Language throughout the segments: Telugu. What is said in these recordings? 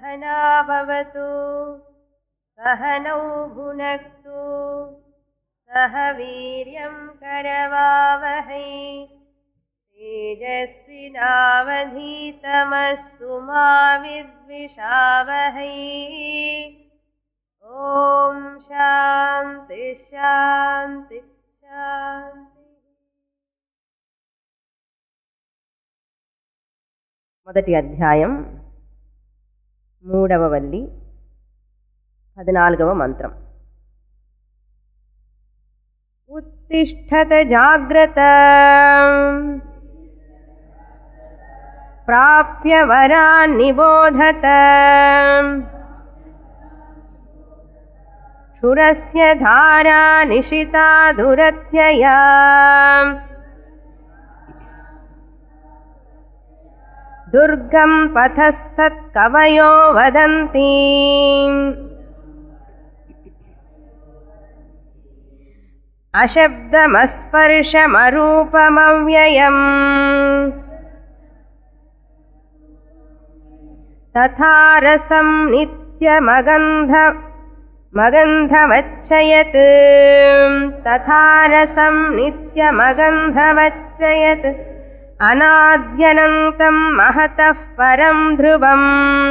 सहना भवतु सहनौ भुनक्तु सह वीर्यं करवावहै तेजस्विनावधीतमस्तु मा विद्विषावहै ॐ शान्ति शान्ति शान्ति మొదటి అధ్యాయం మూడవ వల్లి పద్నాలుగవ మంత్రం ఉత్తిష్టత జాగ్రత్త ప్రాప్య వరాన్ నిబోధత క్షురస్య ధారా నిశితా దురత్యయా दुर्गं पथस्तत्कवयो वदन्ति अशब्दमस्पर्शमरूपमव्ययम् तथा रसं नित्यमगन्ध मगन्धवच्चयत् तथा रसं नित्यमगन्धवच्चयत् अनाद्यनन्तं महतः परं ध्रुवम्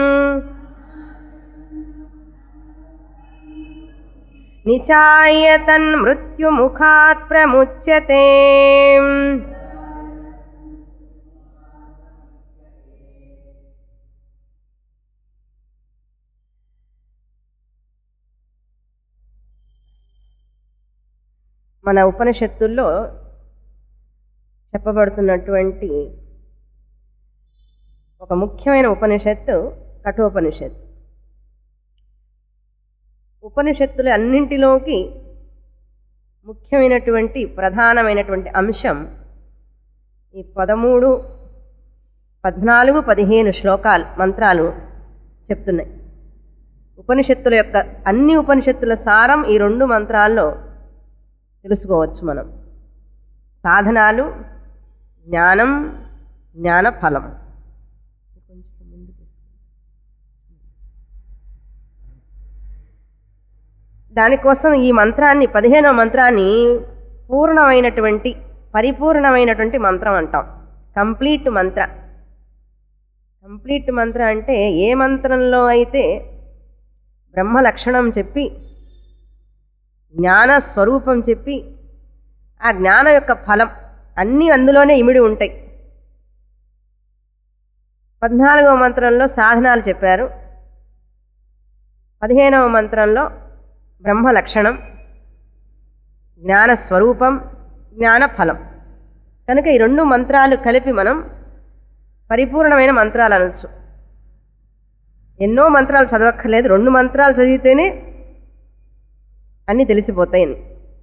निचाय्य तन्मृत्युमुखात् प्रमुच्यते మన ఉపనిషత్తుల్లో చెప్పబడుతున్నటువంటి ఒక ముఖ్యమైన ఉపనిషత్తు కఠోపనిషత్తు ఉపనిషత్తులు అన్నింటిలోకి ముఖ్యమైనటువంటి ప్రధానమైనటువంటి అంశం ఈ పదమూడు పద్నాలుగు పదిహేను శ్లోకాలు మంత్రాలు చెప్తున్నాయి ఉపనిషత్తుల యొక్క అన్ని ఉపనిషత్తుల సారం ఈ రెండు మంత్రాల్లో తెలుసుకోవచ్చు మనం సాధనాలు జ్ఞానం జ్ఞానఫలం దానికోసం ఈ మంత్రాన్ని పదిహేనవ మంత్రాన్ని పూర్ణమైనటువంటి పరిపూర్ణమైనటువంటి మంత్రం అంటాం కంప్లీట్ మంత్ర కంప్లీట్ మంత్ర అంటే ఏ మంత్రంలో అయితే బ్రహ్మ లక్షణం చెప్పి జ్ఞాన స్వరూపం చెప్పి ఆ జ్ఞానం యొక్క ఫలం అన్నీ అందులోనే ఇమిడి ఉంటాయి పద్నాలుగవ మంత్రంలో సాధనాలు చెప్పారు పదిహేనవ మంత్రంలో బ్రహ్మ లక్షణం జ్ఞాన స్వరూపం జ్ఞాన ఫలం కనుక ఈ రెండు మంత్రాలు కలిపి మనం పరిపూర్ణమైన మంత్రాలు అనొచ్చు ఎన్నో మంత్రాలు చదవక్కర్లేదు రెండు మంత్రాలు చదివితేనే అన్నీ తెలిసిపోతాయని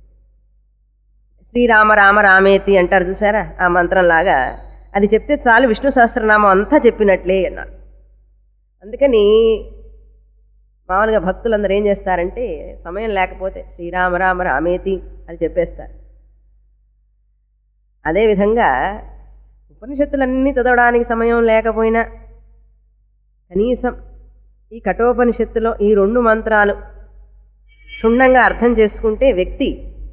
శ్రీరామ రామ రామేతి అంటారు చూసారా ఆ మంత్రంలాగా అది చెప్తే చాలు విష్ణు సహస్రనామం అంతా చెప్పినట్లే అన్నారు అందుకని మామూలుగా భక్తులందరూ ఏం చేస్తారంటే సమయం లేకపోతే శ్రీరామ రామ రామేతి అని చెప్పేస్తారు అదేవిధంగా ఉపనిషత్తులన్నీ చదవడానికి సమయం లేకపోయినా కనీసం ఈ కఠోపనిషత్తులో ఈ రెండు మంత్రాలు క్షుణ్ణంగా అర్థం చేసుకుంటే వ్యక్తి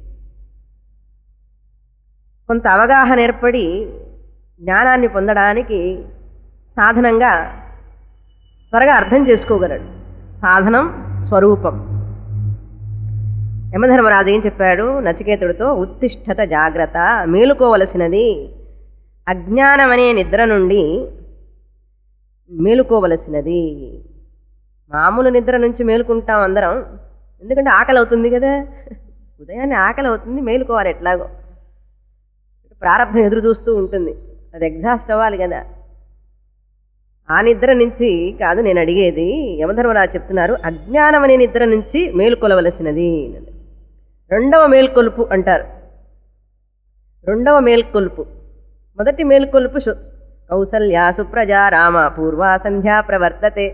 కొంత అవగాహన ఏర్పడి జ్ఞానాన్ని పొందడానికి సాధనంగా త్వరగా అర్థం చేసుకోగలడు సాధనం స్వరూపం యమధర్మరాజు ఏం చెప్పాడు నచికేతుడితో ఉత్తిష్టత జాగ్రత్త మేలుకోవలసినది అజ్ఞానం అనే నిద్ర నుండి మేలుకోవలసినది మామూలు నిద్ర నుంచి మేలుకుంటాం అందరం ఎందుకంటే ఆకలి అవుతుంది కదా ఉదయాన్నే ఆకలి అవుతుంది మేలుకోవాలి ఎట్లాగో ప్రారంభం ఎదురు చూస్తూ ఉంటుంది అది ఎగ్జాస్ట్ అవ్వాలి కదా ఆ నిద్ర నుంచి కాదు నేను అడిగేది యమధర్మరాజు చెప్తున్నారు అజ్ఞానం అనే నిద్ర నుంచి మేలుకొలవలసినది రెండవ మేల్కొలుపు అంటారు రెండవ మేల్కొలుపు మొదటి మేల్కొలుపు సు- కౌసల్య సుప్రజా రామ పూర్వా సంధ్యా ప్రవర్తతే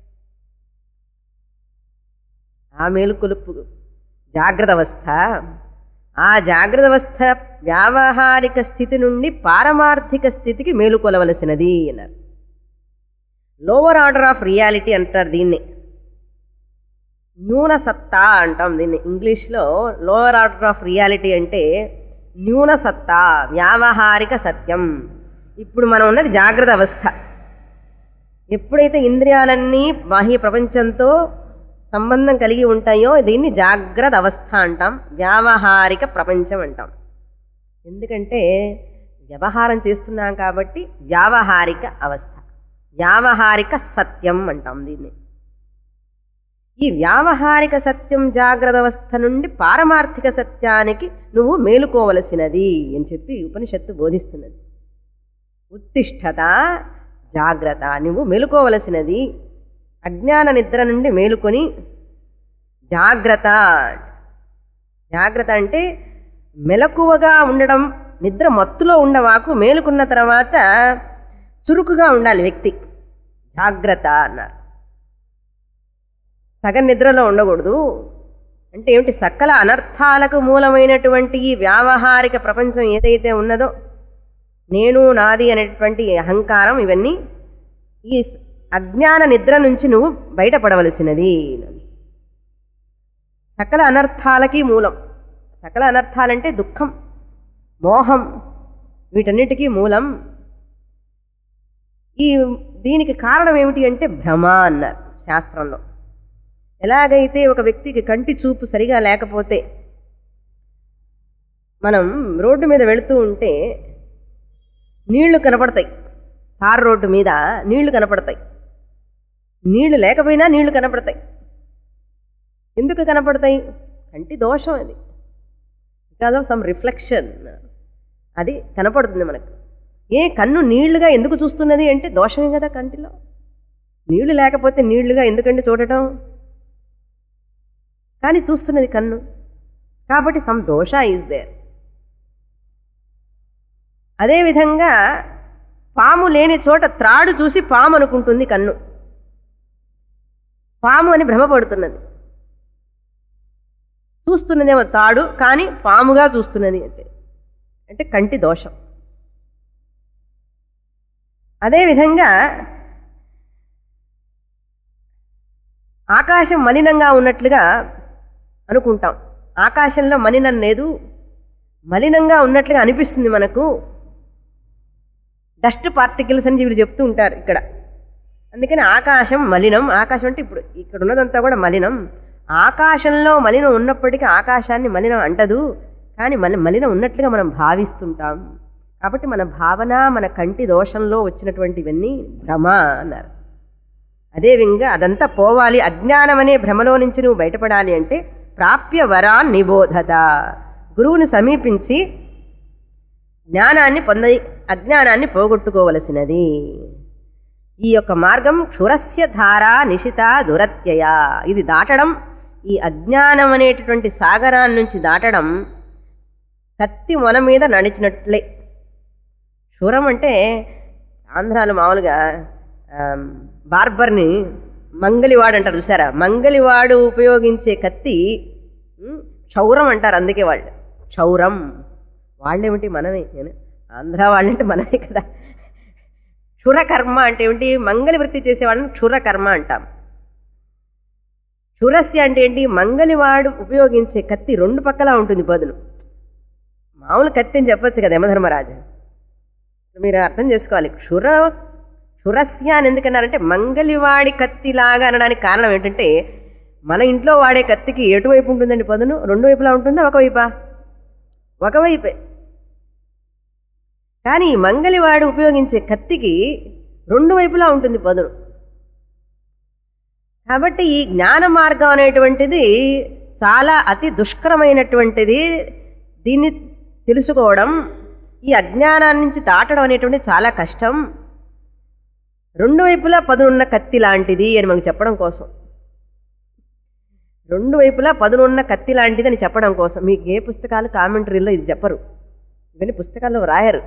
ఆ మేలుకొలుపు జాగ్రత్త అవస్థ ఆ జాగ్రత్త అవస్థ వ్యావహారిక స్థితి నుండి పారమార్థిక స్థితికి మేలుకొలవలసినది అన్నారు లోవర్ ఆర్డర్ ఆఫ్ రియాలిటీ అంటారు దీన్ని న్యూన సత్తా అంటాం దీన్ని ఇంగ్లీష్లో లోవర్ ఆర్డర్ ఆఫ్ రియాలిటీ అంటే న్యూన సత్తా వ్యావహారిక సత్యం ఇప్పుడు మనం ఉన్నది జాగ్రత్త అవస్థ ఎప్పుడైతే ఇంద్రియాలన్నీ బాహ్య ప్రపంచంతో సంబంధం కలిగి ఉంటాయో దీన్ని జాగ్రత్త అవస్థ అంటాం వ్యావహారిక ప్రపంచం అంటాం ఎందుకంటే వ్యవహారం చేస్తున్నాం కాబట్టి వ్యావహారిక అవస్థ వ్యావహారిక సత్యం అంటాం దీన్ని ఈ వ్యావహారిక సత్యం జాగ్రత్త అవస్థ నుండి పారమార్థిక సత్యానికి నువ్వు మేలుకోవలసినది అని చెప్పి ఉపనిషత్తు బోధిస్తున్నది ఉత్తిష్టత జాగ్రత్త నువ్వు మేలుకోవలసినది అజ్ఞాన నిద్ర నుండి మేలుకొని జాగ్రత్త జాగ్రత్త అంటే మెలకువగా ఉండడం నిద్ర మత్తులో ఉండవాకు మేలుకున్న తర్వాత చురుకుగా ఉండాలి వ్యక్తి జాగ్రత్త అన్నారు సగం నిద్రలో ఉండకూడదు అంటే ఏమిటి సకల అనర్థాలకు మూలమైనటువంటి ఈ వ్యావహారిక ప్రపంచం ఏదైతే ఉన్నదో నేను నాది అనేటువంటి అహంకారం ఇవన్నీ ఈ అజ్ఞాన నిద్ర నుంచి నువ్వు బయటపడవలసినది సకల అనర్థాలకి మూలం సకల అనర్థాలంటే దుఃఖం మోహం వీటన్నిటికీ మూలం ఈ దీనికి కారణం ఏమిటి అంటే భ్రమ అన్నారు శాస్త్రంలో ఎలాగైతే ఒక వ్యక్తికి కంటి చూపు సరిగా లేకపోతే మనం రోడ్డు మీద వెళుతూ ఉంటే నీళ్లు కనపడతాయి తార్ రోడ్డు మీద నీళ్లు కనపడతాయి నీళ్లు లేకపోయినా నీళ్లు కనపడతాయి ఎందుకు కనపడతాయి కంటి దోషం అది బికాజ్ ఆఫ్ సమ్ రిఫ్లెక్షన్ అది కనపడుతుంది మనకు ఏ కన్ను నీళ్లుగా ఎందుకు చూస్తున్నది అంటే దోషమే కదా కంటిలో నీళ్లు లేకపోతే నీళ్లుగా ఎందుకంటే చూడటం కానీ చూస్తున్నది కన్ను కాబట్టి సమ్ దోష ఈజ్ దేర్ అదేవిధంగా పాము లేని చోట త్రాడు చూసి పాము అనుకుంటుంది కన్ను పాము అని భ్రమపడుతున్నది చూస్తున్నదేమో తాడు కానీ పాముగా చూస్తున్నది అంటే అంటే కంటి దోషం అదేవిధంగా ఆకాశం మలినంగా ఉన్నట్లుగా అనుకుంటాం ఆకాశంలో మలినం లేదు మలినంగా ఉన్నట్లుగా అనిపిస్తుంది మనకు డస్ట్ పార్టికల్స్ అని వీళ్ళు చెప్తూ ఉంటారు ఇక్కడ అందుకని ఆకాశం మలినం ఆకాశం అంటే ఇప్పుడు ఇక్కడ ఉన్నదంతా కూడా మలినం ఆకాశంలో మలినం ఉన్నప్పటికీ ఆకాశాన్ని మలినం అంటదు కానీ మన మలినం ఉన్నట్లుగా మనం భావిస్తుంటాం కాబట్టి మన భావన మన కంటి దోషంలో వచ్చినటువంటివన్నీ భ్రమ అన్నారు అదేవిధంగా అదంతా పోవాలి అజ్ఞానం అనే భ్రమలో నుంచి నువ్వు బయటపడాలి అంటే ప్రాప్య వరాన్ నిబోధత గురువుని సమీపించి జ్ఞానాన్ని పొంద అజ్ఞానాన్ని పోగొట్టుకోవలసినది ఈ యొక్క మార్గం క్షురస్య ధార నిశిత దురత్యయ ఇది దాటడం ఈ అజ్ఞానం అనేటటువంటి సాగరాన్ని నుంచి దాటడం కత్తి మొన మీద నడిచినట్లే క్షురం అంటే ఆంధ్రాలో మామూలుగా ఆమ్, బార్బర్ని మంగలివాడు అంటారు చూసారా మంగలివాడు ఉపయోగించే కత్తి ఉమ్, క్షౌరం అంటారు అందుకే వాళ్ళు క్షౌరం వాళ్ళేమిటి మనమే ఏనా? ఆంధ్ర వాళ్ళంటే మనమే కదా క్షురకర్మ అంటే ఏమిటి మంగలి వృత్తి చేసే వాళ్ళని క్షురకర్మ అంటాం క్షురస్య అంటే ఏంటి మంగలివాడు ఉపయోగించే కత్తి రెండు పక్కలా ఉంటుంది బదులు మామూలు కత్తి అని చెప్పొచ్చు కదా యమధర్మరాజు మీరు అర్థం చేసుకోవాలి క్షుర క్షురస్య అని ఎందుకన్నారంటే మంగలివాడి కత్తిలాగా అనడానికి కారణం ఏంటంటే మన ఇంట్లో వాడే కత్తికి ఎటువైపు ఉంటుందండి పదును రెండు వైపులా ఉంటుందా ఒకవైపా ఒకవైపే కానీ ఈ మంగలివాడు ఉపయోగించే కత్తికి రెండు వైపులా ఉంటుంది పదును కాబట్టి ఈ జ్ఞాన మార్గం అనేటువంటిది చాలా అతి దుష్కరమైనటువంటిది దీన్ని తెలుసుకోవడం ఈ అజ్ఞానాన్ని నుంచి దాటడం అనేటువంటిది చాలా కష్టం రెండు వైపులా పదునున్న కత్తి లాంటిది అని మనకు చెప్పడం కోసం రెండు వైపులా పదునున్న కత్తి లాంటిది అని చెప్పడం కోసం మీకు ఏ పుస్తకాలు కామెంటరీలో ఇది చెప్పరు ఇవన్నీ పుస్తకాల్లో రాయరు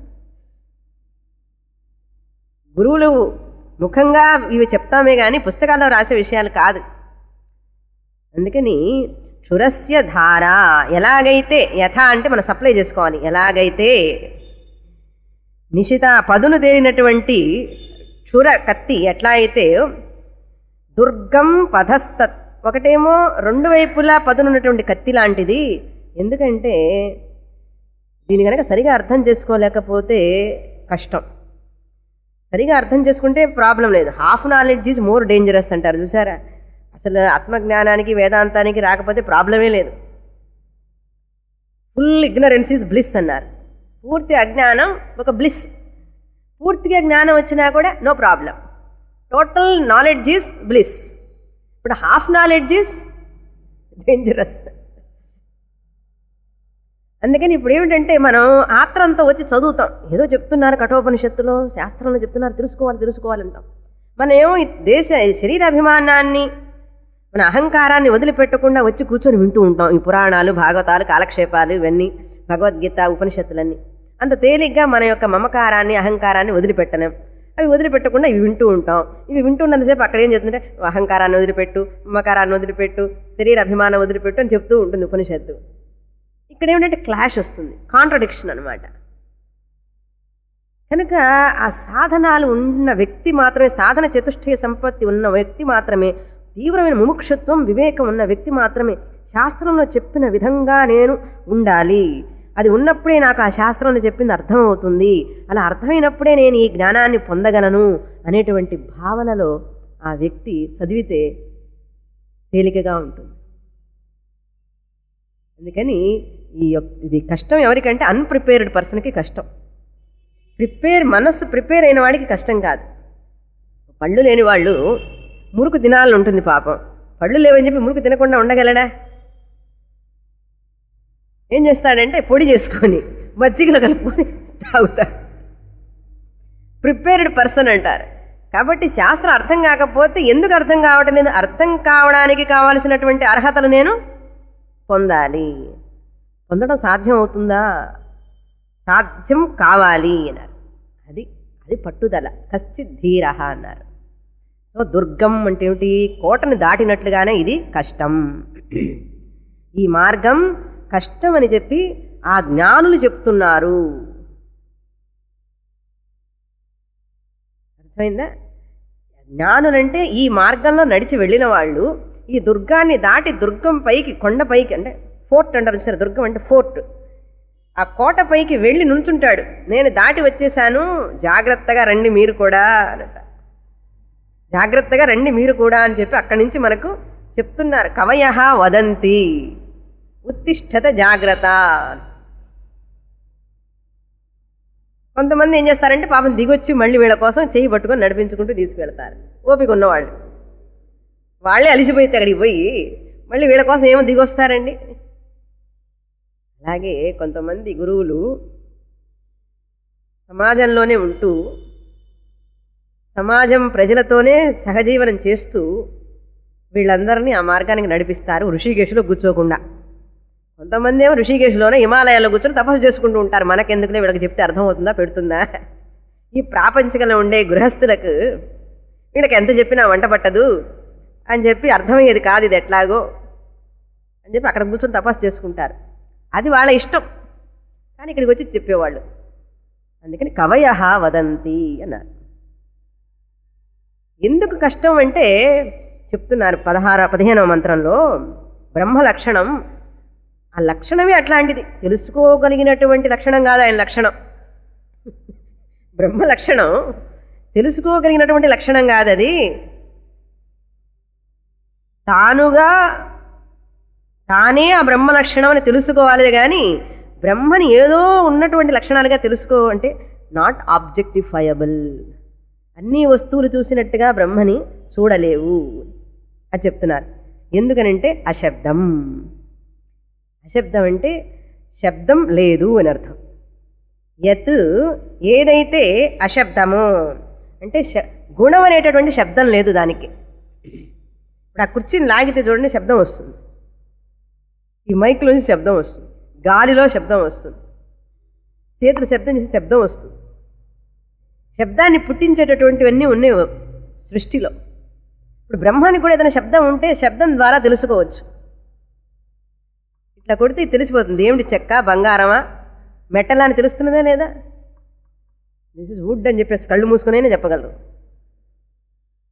గురువులు ముఖంగా ఇవి చెప్తామే కానీ పుస్తకాల్లో రాసే విషయాలు కాదు అందుకని క్షురస్య ధార ఎలాగైతే యథ అంటే మనం సప్లై చేసుకోవాలి ఎలాగైతే నిశిత పదును తేలినటువంటి క్షుర కత్తి ఎట్లా అయితే దుర్గం పధస్తత్ ఒకటేమో రెండు వైపులా పదునున్నటువంటి కత్తి లాంటిది ఎందుకంటే దీని కనుక సరిగా అర్థం చేసుకోలేకపోతే కష్టం సరిగా అర్థం చేసుకుంటే ప్రాబ్లం లేదు half knowledge is more dangerous అంటారు చూసారా అసలు ఆత్మజ్ఞానానికి వేదాంతానికి రాకపోతే ప్రాబ్లమే లేదు ఫుల్ ఇగ్నరెన్స్ ఈజ్ బ్లిస్ అన్నారు పూర్తి అజ్ఞానం ఒక బ్లిస్ పూర్తిగా జ్ఞానం వచ్చినా కూడా no problem total knowledge is bliss ఇప్పుడు హాఫ్ నాలెడ్జ్ ఈజ్ డేంజరస్ అందుకని ఇప్పుడు ఏమిటంటే మనం ఆత్రంతో వచ్చి చదువుతాం ఏదో చెప్తున్నారు కఠోపనిషత్తులో శాస్త్రంలో చెప్తున్నారు తెలుసుకోవాలి తెలుసుకోవాలంటాం మనం ఏమో ఈ దేశ ఈ శరీరాభిమానాన్ని మన అహంకారాన్ని వదిలిపెట్టకుండా వచ్చి కూర్చొని వింటూ ఉంటాం ఈ పురాణాలు భాగవతాలు కాలక్షేపాలు ఇవన్నీ భగవద్గీత ఉపనిషత్తులన్నీ అంత తేలిగ్గా మన యొక్క మమకారాన్ని అహంకారాన్ని వదిలిపెట్టలేం అవి వదిలిపెట్టకుండా ఇవి వింటూ ఉంటాం ఇవి వింటున్నంతసేపు అక్కడ ఏం చెప్తుంటే అహంకారాన్ని వదిలిపెట్టు మమకారాన్ని వదిలిపెట్టు శరీర అభిమానం వదిలిపెట్టు అని చెప్తూ ఉంటుంది ఉపనిషత్తు ఇక్కడ ఏమిటంటే క్లాష్ వస్తుంది కాంట్రడిక్షన్ అనమాట కనుక ఆ సాధనాలు ఉన్న వ్యక్తి మాత్రమే సాధన చతుష్టయ సంపత్తి ఉన్న వ్యక్తి మాత్రమే తీవ్రమైన ముముక్షత్వం వివేకం ఉన్న వ్యక్తి మాత్రమే శాస్త్రంలో చెప్పిన విధంగా నేను ఉండాలి అది ఉన్నప్పుడే నాకు ఆ శాస్త్రంలో చెప్పింది అర్థమవుతుంది అలా అర్థమైనప్పుడే నేను ఈ జ్ఞానాన్ని పొందగలను అనేటువంటి భావనలో ఆ వ్యక్తి చదివితే తేలికగా ఉంటుంది అందుకని ఈ యొక్క- ఇది కష్టం ఎవరికంటే అన్ప్రిపేర్డ్ పర్సన్కి కష్టం ప్రిపేర్ మనస్సు ప్రిపేర్ అయిన వాడికి కష్టం కాదు పళ్ళు లేని వాళ్ళు మురుకు తినాలని ఉంటుంది పాపం పళ్ళు లేవని చెప్పి మురుకు తినకుండా ఉండగలడా ఏం చేస్తాడంటే పొడి చేసుకొని మజ్జిగలో కలుపుకొని తాగుతాడు ప్రిపేర్డ్ పర్సన్ అంటారు కాబట్టి శాస్త్రం అర్థం కాకపోతే ఎందుకు అర్థం కావటం లేదు అర్థం కావడానికి కావలసినటువంటి అర్హతలు నేను పొందాలి పొందడం సాధ్యం అవుతుందా సాధ్యం కావాలి అన్నారు అది అది పట్టుదల కశ్చిత్ ధీర అన్నారు సో దుర్గం అంటే ఏమిటి కోటను దాటినట్లుగానే ఇది కష్టం ఈ మార్గం కష్టం అని చెప్పి ఆ జ్ఞానులు చెప్తున్నారు అర్థమైందా జ్ఞానులంటే ఈ మార్గంలో నడిచి వెళ్ళిన వాళ్ళు ఈ దుర్గాన్ని దాటి దుర్గం పైకి కొండ పైకి అంటే ఫోర్ట్ అంటారు చూసారు దుర్గం అంటే ఫోర్ట్ ఆ కోట పైకి వెళ్ళి నుంచుంటాడు నేను దాటి వచ్చేసాను జాగ్రత్తగా రండి మీరు కూడా అనట జాగ్రత్తగా రండి మీరు కూడా అని చెప్పి అక్కడి నుంచి మనకు చెప్తున్నారు కవయ వదంతి ఉత్తిష్టత జాగ్రత్త కొంతమంది ఏం చేస్తారంటే పాపం దిగొచ్చి మళ్ళీ వీళ్ళ కోసం చేయి పట్టుకొని నడిపించుకుంటూ తీసుకెళ్తారు ఓపిక ఉన్నవాళ్ళు వాళ్ళే అలిసిపోయితే అక్కడికి పోయి మళ్ళీ వీళ్ళ కోసం ఏమో దిగొస్తారండి అలాగే కొంతమంది గురువులు సమాజంలోనే ఉంటూ సమాజం ప్రజలతోనే సహజీవనం చేస్తూ వీళ్ళందరినీ ఆ మార్గానికి నడిపిస్తారు ఋషికేశులో కూర్చోకుండా కొంతమంది ఏమో ఋషికేశులోనే హిమాలయాల్లో కూర్చొని తపస్సు చేసుకుంటూ ఉంటారు మనకెందుకులే వీళ్ళకి చెప్తే అర్థమవుతుందా పెడుతుందా ఈ ప్రాపంచికలో ఉండే గృహస్థులకు వీళ్ళకి ఎంత చెప్పినా వంట పట్టదు అని చెప్పి అర్థమయ్యేది కాదు ఇది ఎట్లాగో అని చెప్పి అక్కడ కూర్చొని తపస్సు చేసుకుంటారు అది వాళ్ళ ఇష్టం కానీ ఇక్కడికి వచ్చి చెప్పేవాళ్ళు అందుకని కవయ వదంతి అన్నారు ఎందుకు కష్టం అంటే చెప్తున్నారు పదహార పదిహేనవ మంత్రంలో బ్రహ్మ లక్షణం ఆ లక్షణమే అట్లాంటిది తెలుసుకోగలిగినటువంటి లక్షణం కాదు ఆయన లక్షణం బ్రహ్మ లక్షణం తెలుసుకోగలిగినటువంటి లక్షణం కాదు అది తానుగా తానే ఆ బ్రహ్మ లక్షణం అని తెలుసుకోవాలి కానీ బ్రహ్మని ఏదో ఉన్నటువంటి లక్షణాలుగా తెలుసుకో అంటే నాట్ ఆబ్జెక్టిఫయబుల్ అన్ని వస్తువులు చూసినట్టుగా బ్రహ్మని చూడలేవు అని చెప్తున్నారు ఎందుకనంటే అశబ్దం అశబ్దం అంటే శబ్దం లేదు అని అర్థం యత్ ఏదైతే అశబ్దమో అంటే శ- గుణం అనేటటువంటి శబ్దం లేదు దానికి ఇప్పుడు ఆ కుర్చీని లాగితే చూడండి శబ్దం వస్తుంది ఈ మైక్లోంచి శబ్దం వస్తుంది గాలిలో శబ్దం వస్తుంది చేతుల శబ్దం చేసి శబ్దం వస్తుంది శబ్దాన్ని పుట్టించేటటువంటివన్నీ ఉన్నాయి సృష్టిలో ఇప్పుడు బ్రహ్మానికి కూడా ఏదైనా శబ్దం ఉంటే శబ్దం ద్వారా తెలుసుకోవచ్చు ఇట్లా కొడితే ఇది తెలిసిపోతుంది ఏమిటి చెక్క బంగారమా మెట్టలా అని తెలుస్తున్నదా లేదా దిస్ ఇస్ వుడ్ అని చెప్పేసి కళ్ళు మూసుకునే చెప్పగలరు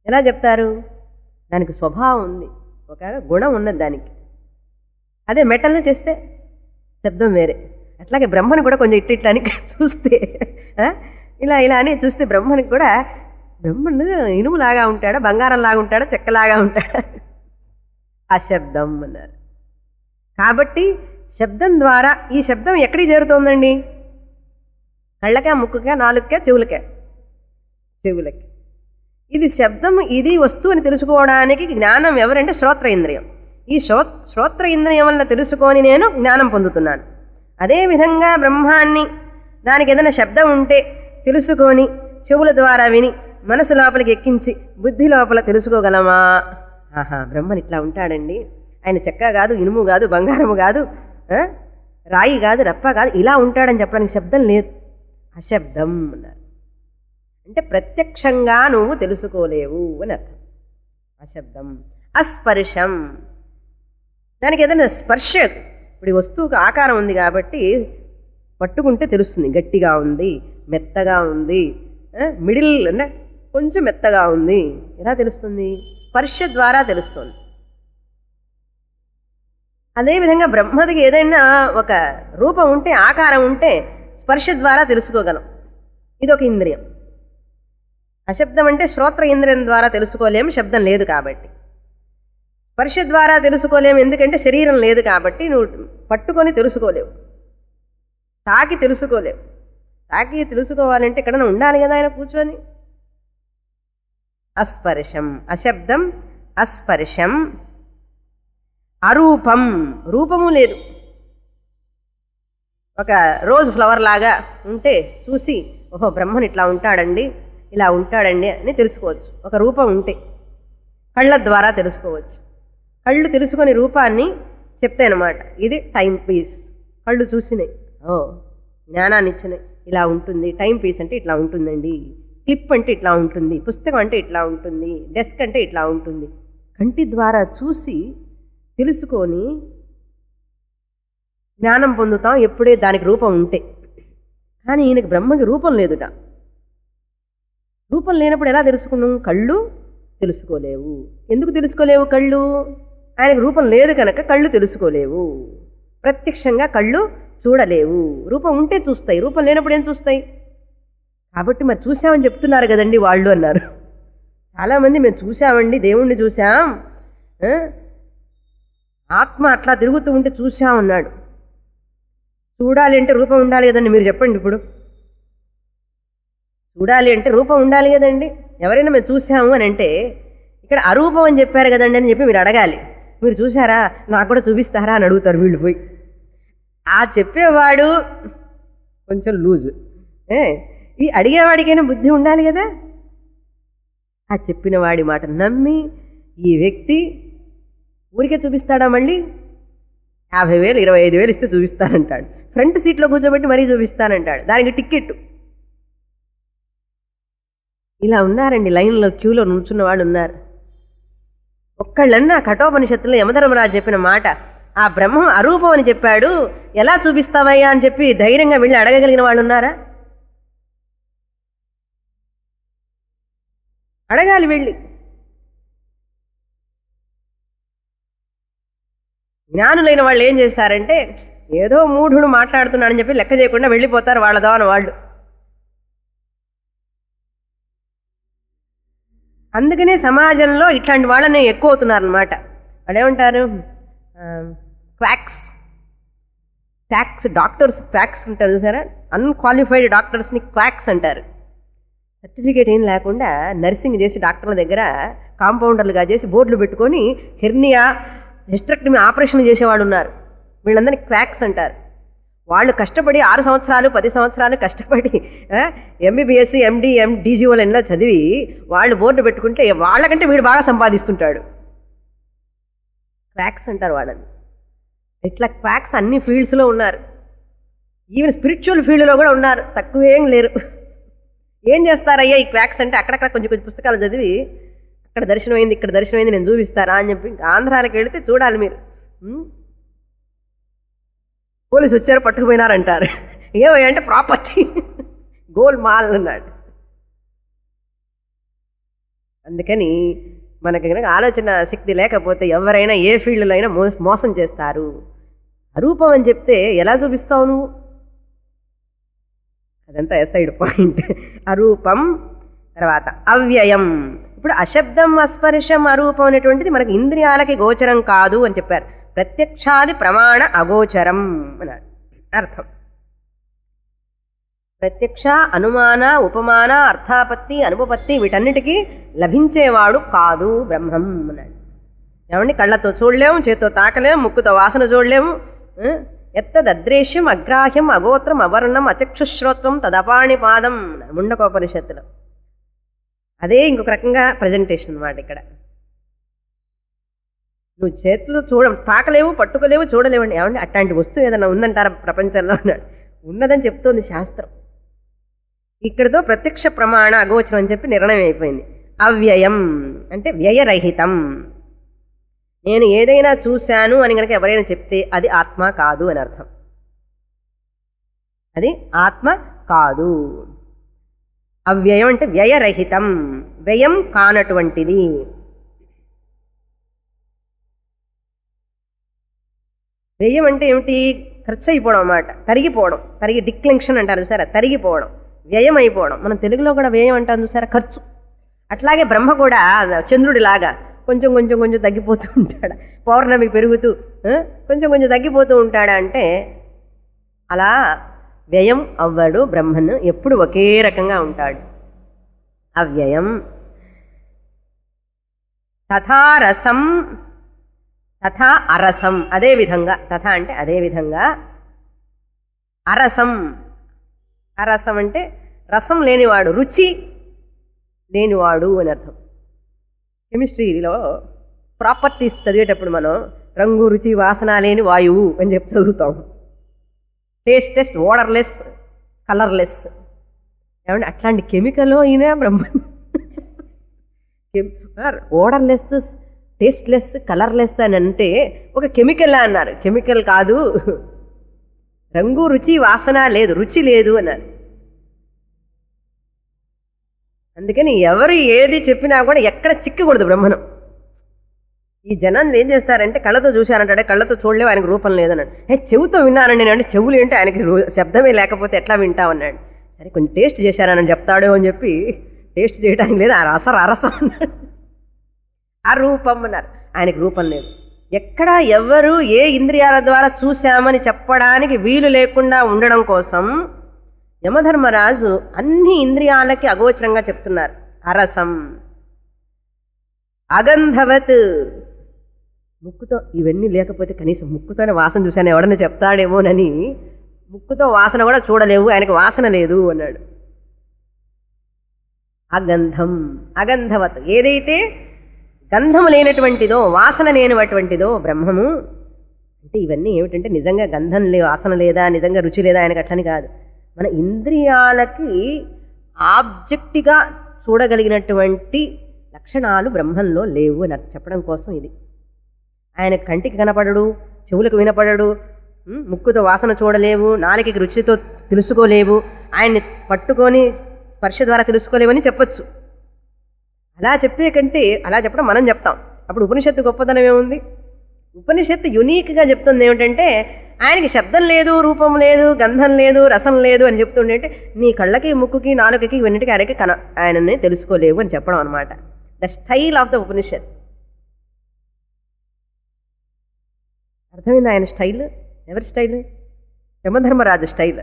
ఎలా చెప్తారు దానికి స్వభావం ఉంది ఒక గుణం ఉన్నది దానికి అదే మెటల్ని చేస్తే శబ్దం వేరే అట్లాగే బ్రహ్మను కూడా కొంచెం ఇట్ట ఇట్లా అని చూస్తే ఆ, ఇలా ఇలా అని చూస్తే బ్రహ్మనికి కూడా బ్రహ్మను ఇనుములాగా ఉంటాడా బంగారం లాగా ఉంటాడా చెక్కలాగా ఉంటాడా అశబ్దం అన్నారు కాబట్టి శబ్దం ద్వారా ఈ శబ్దం ఎక్కడికి చేరుతోందండి కళ్ళకా ముక్కుకా నాలుగుకా చెవులకా చెవులకి ఇది శబ్దం ఇది వస్తువు అని తెలుసుకోవడానికి జ్ఞానం ఎవరంటే శ్రోత్ర ఇంద్రియం ఈ శ్రో శ్రోత్ర ఇంద్రియం వల్ల తెలుసుకొని నేను జ్ఞానం పొందుతున్నాను అదేవిధంగా బ్రహ్మాన్ని దానికి ఏదైనా శబ్దం ఉంటే తెలుసుకొని చెవుల ద్వారా విని మనసు లోపలికి ఎక్కించి బుద్ధి లోపల తెలుసుకోగలమా ఆహా బ్రహ్మన్ ఇట్లా ఉంటాడండి ఆయన చెక్క కాదు ఇనుము కాదు బంగారము కాదు ఆ? రాయి కాదు రప్ప కాదు ఇలా ఉంటాడని చెప్పడానికి శబ్దం లేదు అశబ్దం అన్నారు అంటే ప్రత్యక్షంగా నువ్వు తెలుసుకోలేవు అని అర్థం అశబ్దం అస్పర్శం దానికి ఏదైనా స్పర్శ ఇప్పుడు ఈ వస్తువుకు ఆకారం ఉంది కాబట్టి పట్టుకుంటే తెలుస్తుంది గట్టిగా ఉంది మెత్తగా ఉంది ఆ, మిడిల్ అంటే కొంచెం మెత్తగా ఉంది ఎలా తెలుస్తుంది స్పర్శ ద్వారా తెలుస్తుంది అదేవిధంగా బ్రహ్మదికి ఏదైనా ఒక రూపం ఉంటే ఆకారం ఉంటే స్పర్శ ద్వారా తెలుసుకోగలం ఇదొక ఇంద్రియం అశబ్దం అంటే శ్రోత్ర ఇంద్రియం ద్వారా తెలుసుకోలేము శబ్దం లేదు కాబట్టి స్పర్శ ద్వారా తెలుసుకోలేము ఎందుకంటే శరీరం లేదు కాబట్టి నువ్వు పట్టుకొని తెలుసుకోలేవు తాకి తెలుసుకోలేవు తాకి తెలుసుకోవాలంటే ఎక్కడైనా ఉండాలి కదా ఆయన కూర్చొని అస్పర్శం అశబ్దం అస్పర్శం అరూపం రూపము లేదు ఒక రోజ్ ఫ్లవర్ లాగా ఉంటే చూసి ఓహో బ్రహ్మన్ ఇట్లా ఉంటాడండి ఇలా ఉంటాడండి అని తెలుసుకోవచ్చు ఒక రూపం ఉంటే కళ్ళ ద్వారా తెలుసుకోవచ్చు కళ్ళు తెలుసుకొని రూపాన్ని చెప్తాయన్నమాట ఇది టైం పీస్ కళ్ళు చూసినాయి ఓ జ్ఞానాన్ని ఇచ్చినాయి ఇలా ఉంటుంది టైం పీస్ అంటే ఇట్లా ఉంటుందండి క్లిప్ అంటే ఇట్లా ఉంటుంది పుస్తకం అంటే ఇట్లా ఉంటుంది డెస్క్ అంటే ఇట్లా ఉంటుంది కంటి ద్వారా చూసి తెలుసుకొని జ్ఞానం పొందుతాం ఎప్పుడే దానికి రూపం ఉంటే కానీ ఈయనకి బ్రహ్మకి రూపం లేదుట రూపం లేనప్పుడు ఎలా తెలుసుకున్నాం కళ్ళు తెలుసుకోలేవు ఎందుకు తెలుసుకోలేవు కళ్ళు ఆయనకు రూపం లేదు కనుక కళ్ళు తెలుసుకోలేవు ప్రత్యక్షంగా కళ్ళు చూడలేవు రూపం ఉంటే చూస్తాయి రూపం లేనప్పుడు ఏం చూస్తాయి కాబట్టి మరి చూసామని చెప్తున్నారు కదండి వాళ్ళు అన్నారు చాలామంది మేము చూసామండి దేవుణ్ణి చూసాం ఆ? ఆత్మ అట్లా తిరుగుతూ ఉంటే చూసాం అన్నాడు చూడాలి అంటే రూపం ఉండాలి కదండి మీరు చెప్పండి ఇప్పుడు చూడాలి అంటే రూపం ఉండాలి కదండి ఎవరైనా మేము చూసాము అని అంటే ఇక్కడ అరూపం అని చెప్పారు కదండి అని చెప్పి మీరు అడగాలి మీరు చూసారా నాకు కూడా చూపిస్తారా అని అడుగుతారు వీళ్ళు పోయి ఆ చెప్పేవాడు కొంచెం లూజు ఏ ఈ అడిగేవాడికైనా బుద్ధి ఉండాలి కదా ఆ చెప్పిన వాడి మాట నమ్మి ఈ వ్యక్తి ఊరికే చూపిస్తాడా మళ్ళీ యాభై వేలు ఇరవై ఐదు వేలు ఇస్తే చూపిస్తానంటాడు ఫ్రంట్ సీట్లో కూర్చోబెట్టి మరీ చూపిస్తానంటాడు దానికి టికెట్ ఇలా ఉన్నారండి లైన్లో క్యూలో నుంచున్న వాళ్ళు ఉన్నారు ఒక్కళ్ళన్నా కఠోపనిషత్తులో యమధర్మరాజు చెప్పిన మాట ఆ బ్రహ్మం అరూపం అని చెప్పాడు ఎలా చూపిస్తావయ్యా అని చెప్పి ధైర్యంగా వెళ్ళి అడగగలిగిన వాళ్ళు ఉన్నారా అడగాలి వెళ్ళి జ్ఞానులైన వాళ్ళు ఏం చేస్తారంటే ఏదో మూఢుడు మాట్లాడుతున్నాడని చెప్పి లెక్క చేయకుండా వెళ్ళిపోతారు వాళ్ళదో అని వాళ్ళు అందుకనే సమాజంలో ఇట్లాంటి వాళ్ళని ఎక్కువ అవుతున్నారు అనమాట వాళ్ళు ఏమంటారు క్వాక్స్ క్వాక్స్ డాక్టర్స్ క్వాక్స్ ఉంటారు చూసారా అన్క్వాలిఫైడ్ డాక్టర్స్ని క్వాక్స్ అంటారు సర్టిఫికేట్ ఏం లేకుండా నర్సింగ్ చేసి డాక్టర్ల దగ్గర కాంపౌండర్లుగా చేసి బోర్డులు పెట్టుకొని హెర్నియా హిస్ట్రక్టమీ ఆపరేషన్ చేసేవాళ్ళు ఉన్నారు వీళ్ళందరినీ క్వాక్స్ అంటారు వాళ్ళు కష్టపడి ఆరు సంవత్సరాలు పది సంవత్సరాలు కష్టపడి ఎంబీబీఎస్సీ ఎండి ఎం డీజీఓలు ఎన్నో చదివి వాళ్ళు బోర్డు పెట్టుకుంటే వాళ్ళకంటే వీడు బాగా సంపాదిస్తుంటాడు క్వాక్స్ అంటారు వాళ్ళని ఇట్లా క్వాక్స్ అన్ని ఫీల్డ్స్లో ఉన్నారు ఈవెన్ స్పిరిచువల్ ఫీల్డ్లో కూడా ఉన్నారు తక్కువేం లేరు ఏం చేస్తారయ్యా ఈ క్వాక్స్ అంటే అక్కడక్కడ కొంచెం కొంచెం పుస్తకాలు చదివి అక్కడ దర్శనమైంది ఇక్కడ దర్శనమైంది నేను చూపిస్తారా అని చెప్పి ఇంకా ఆంధ్రాలకు వెళితే చూడాలి మీరు ఉమ్. పోలీసు వచ్చారు పట్టుకుపోయినారంటారు ఏమయ్య అంటే ప్రాపర్టీ గోల్ మాల్ అన్నాడు అందుకని మనకి కనుక ఆలోచన శక్తి లేకపోతే ఎవరైనా ఏ ఫీల్డ్లో అయినా మో మోసం చేస్తారు అరూపం అని చెప్తే ఎలా చూపిస్తావు నువ్వు అదంతా ఎసైడ్ పాయింట్ అరూపం తర్వాత అవ్యయం ఇప్పుడు అశబ్దం అస్పర్శం అరూపం అనేటువంటిది మనకి ఇంద్రియాలకి గోచరం కాదు అని చెప్పారు ప్రత్యక్షాది ప్రమాణ అగోచరం అన్నారు అర్థం ప్రత్యక్ష అనుమాన ఉపమాన అర్థాపత్తి అనుపపత్తి వీటన్నిటికీ లభించేవాడు కాదు బ్రహ్మం అన్నాడు ఏమండి కళ్ళతో చూడలేము చేత్తో తాకలేము ముక్కుతో వాసన చూడలేము ఆ? ఎత్తదద్రేశ్యం అగ్రాహ్యం అగోత్రం అవర్ణం అచక్షుశ్రోత్వం తదపాణి పాదం అన్నారు ముండకోపనిషత్తులో అదే ఇంకొక రకంగా ప్రజెంటేషన్ అన్నమాట ఇక్కడ నువ్వు చేతులు చూడ తాకలేవు పట్టుకోలేవు చూడలేవండి ఏమండి అట్లాంటి వస్తువు ఏదైనా ఉందంటారా ప్రపంచంలో అన్నాడు ఉన్నదని చెప్తోంది శాస్త్రం ఇక్కడితో ప్రత్యక్ష ప్రమాణ అగోచరం అని చెప్పి నిర్ణయం అయిపోయింది అవ్యయం అంటే వ్యయరహితం నేను ఏదైనా చూశాను అని కనుక ఎవరైనా చెప్తే అది ఆత్మ కాదు అని అర్థం అది ఆత్మ కాదు అవ్యయం అంటే వ్యయరహితం వ్యయం కానటువంటిది వ్యయం అంటే ఏమిటి ఖర్చు అయిపోవడం అన్నమాట తరిగిపోవడం తరిగి డిక్లెంక్షన్ అంటారు చూసారా తరిగిపోవడం వ్యయం అయిపోవడం మనం తెలుగులో కూడా వ్యయం అంటాం చూసారా ఖర్చు అట్లాగే బ్రహ్మ కూడా చంద్రుడిలాగా కొంచెం కొంచెం కొంచెం తగ్గిపోతూ ఉంటాడు పౌర్ణమి పెరుగుతూ ఆ, కొంచెం కొంచెం తగ్గిపోతూ ఉంటాడా అంటే అలా వ్యయం అవ్వడు బ్రహ్మను ఎప్పుడు ఒకే రకంగా ఉంటాడు అవ్యయం తథారసం తథా అరసం అదే విధంగా తథా అంటే అదే విధంగా అరసం అరసం అంటే రసం లేనివాడు రుచి లేనివాడు అని అర్థం కెమిస్ట్రీలో ప్రాపర్టీస్ చదివేటప్పుడు మనం రంగు రుచి వాసన లేని వాయువు అని చెప్పి చదువుతాం టేస్ట్ టెస్ట్ ఓడర్లెస్ కలర్లెస్ ఏమంటే అట్లాంటి కెమికల్ అయినా బ్రహ్మ ఓడర్లెస్ టేస్ట్లెస్ కలర్లెస్ అని అంటే ఒక కెమికల్ అన్నారు కెమికల్ కాదు రంగు రుచి వాసన లేదు రుచి లేదు అన్నారు అందుకని ఎవరు ఏది చెప్పినా కూడా ఎక్కడ చిక్కకూడదు బ్రహ్మణం ఈ జనాన్ని ఏం చేస్తారంటే కళ్ళతో చూశానంటాడే కళ్ళతో చూడలేవు ఆయనకు రూపం లేదన్నాడు ఏ చెవుతో విన్నానండి నేను అంటే చెవులు ఏంటి ఆయనకి రూ- శబ్దమే లేకపోతే ఎట్లా వింటామన్నాడు సరే కొంచెం టేస్ట్ చేశానని చెప్తాడు అని చెప్పి టేస్ట్ చేయడానికి లేదు ఆ రస అరసం అన్నాడు ఆ రూపం అన్నారు ఆయనకి రూపం లేదు ఎక్కడ ఎవరు ఏ ఇంద్రియాల ద్వారా చూశామని చెప్పడానికి వీలు లేకుండా ఉండడం కోసం యమధర్మరాజు అన్ని ఇంద్రియాలకి అగోచరంగా చెప్తున్నారు అరసం అగంధవత్ ముక్కుతో ఇవన్నీ లేకపోతే కనీసం ముక్కుతోనే వాసన చూశాను ఎవడన్నా చెప్తాడేమోనని ముక్కుతో వాసన కూడా చూడలేవు ఆయనకు వాసన లేదు అన్నాడు అగంధం అగంధవత్ ఏదైతే గంధము లేనటువంటిదో వాసన లేనటువంటిదో బ్రహ్మము అంటే ఇవన్నీ ఏమిటంటే నిజంగా గంధం లే వాసన లేదా నిజంగా రుచి లేదా ఆయనకు అట్లని కాదు మన ఇంద్రియాలకి ఆబ్జెక్టిగా చూడగలిగినటువంటి లక్షణాలు బ్రహ్మంలో లేవు అని అర్థం చెప్పడం కోసం ఇది ఆయన కంటికి కనపడడు చెవులకు వినపడడు ఉమ్, ముక్కుతో వాసన చూడలేవు నాలుకకి రుచితో తెలుసుకోలేవు ఆయన్ని పట్టుకొని స్పర్శ ద్వారా తెలుసుకోలేవని చెప్పొచ్చు అలా చెప్పే కంటే అలా చెప్పడం మనం చెప్తాం అప్పుడు ఉపనిషత్తు గొప్పతనం ఏముంది ఉపనిషత్తు యునీక్గా చెప్తుంది ఏమిటంటే ఆయనకి శబ్దం లేదు రూపం లేదు గంధం లేదు రసం లేదు అని చెప్తుండే నీ కళ్ళకి ముక్కుకి నాలుకకి ఇవన్నిటికి ఆయనకి కన ఆయనని తెలుసుకోలేవు అని చెప్పడం అనమాట the style of the Upanishad అర్థమైంది ఆయన స్టైల్ ఎవరి style Yamadharmaraju style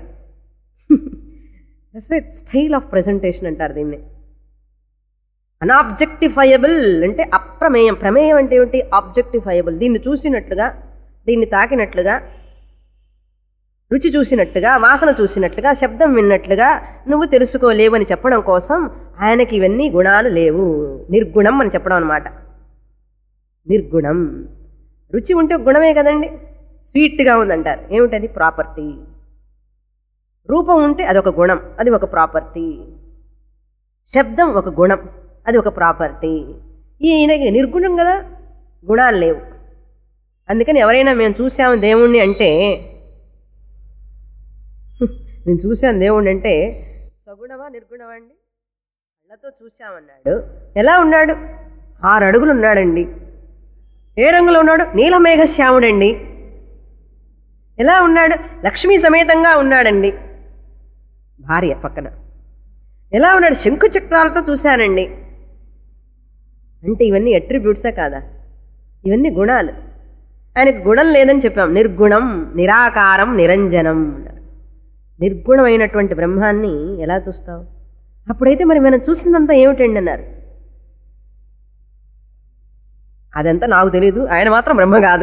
style of presentation అంటారు దీన్ని అనాబ్జెక్టిఫైయబుల్ అంటే అప్రమేయం ప్రమేయం అంటే ఏమిటి ఆబ్జెక్టిఫైయబుల్ దీన్ని చూసినట్లుగా దీన్ని తాకినట్లుగా రుచి చూసినట్టుగా వాసన చూసినట్లుగా శబ్దం విన్నట్లుగా నువ్వు తెలుసుకోలేవు అని చెప్పడం కోసం ఆయనకి ఇవన్నీ గుణాలు లేవు నిర్గుణం అని చెప్పడం అనమాట నిర్గుణం రుచి ఉంటే ఒక గుణమే కదండి స్వీట్గా ఉందంటారు ఏమిటది ప్రాపర్టీ రూపం ఉంటే అదొక గుణం అది ఒక ప్రాపర్టీ శబ్దం ఒక గుణం అది ఒక ప్రాపర్టీ ఈయనకి నిర్గుణం కదా గుణాలు లేవు అందుకని ఎవరైనా మేము చూసాము దేవుణ్ణి అంటే నేను చూశాను దేవుణ్ణి అంటే సగుణమా నిర్గుణమా అండి కళ్ళతో చూశామన్నాడు ఎలా ఉన్నాడు ఆరు అడుగులు ఉన్నాడండి ఏ రంగులో ఉన్నాడు నీలమేఘశ్యాముడండి ఎలా ఉన్నాడు లక్ష్మీ సమేతంగా ఉన్నాడండి భార్య పక్కన ఎలా ఉన్నాడు శంకు చక్రాలతో చూశానండి అంటే ఇవన్నీ అట్రిబ్యూట్సా కాదా ఇవన్నీ గుణాలు ఆయనకు గుణం లేదని చెప్పాం నిర్గుణం నిరాకారం నిరంజనం అన్నారు నిర్గుణమైనటువంటి బ్రహ్మాన్ని ఎలా చూస్తావు అప్పుడైతే మరి మనం చూసిందంతా ఏమిటండి అన్నారు అదంతా నాకు తెలియదు ఆయన మాత్రం బ్రహ్మ కాదు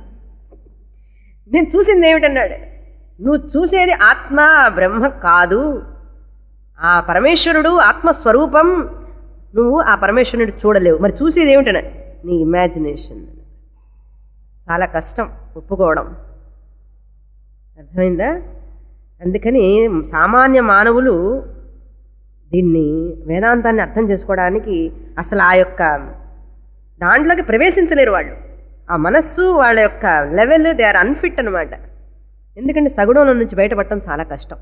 నేను చూసింది ఏమిటన్నాడు నువ్వు చూసేది ఆత్మ బ్రహ్మ కాదు ఆ పరమేశ్వరుడు ఆత్మస్వరూపం నువ్వు ఆ పరమేశ్వరుడు చూడలేవు మరి చూసేది ఏమిటన నీ ఇమాజినేషన్ చాలా కష్టం ఒప్పుకోవడం అర్థమైందా అందుకని సామాన్య మానవులు దీన్ని వేదాంతాన్ని అర్థం చేసుకోవడానికి అసలు ఆ యొక్క దాంట్లోకి ప్రవేశించలేరు వాళ్ళు ఆ మనస్సు వాళ్ళ యొక్క లెవెల్ దే ఆర్ అన్ఫిట్ అనమాట ఎందుకంటే సగుణంలో నుంచి బయటపడటం చాలా కష్టం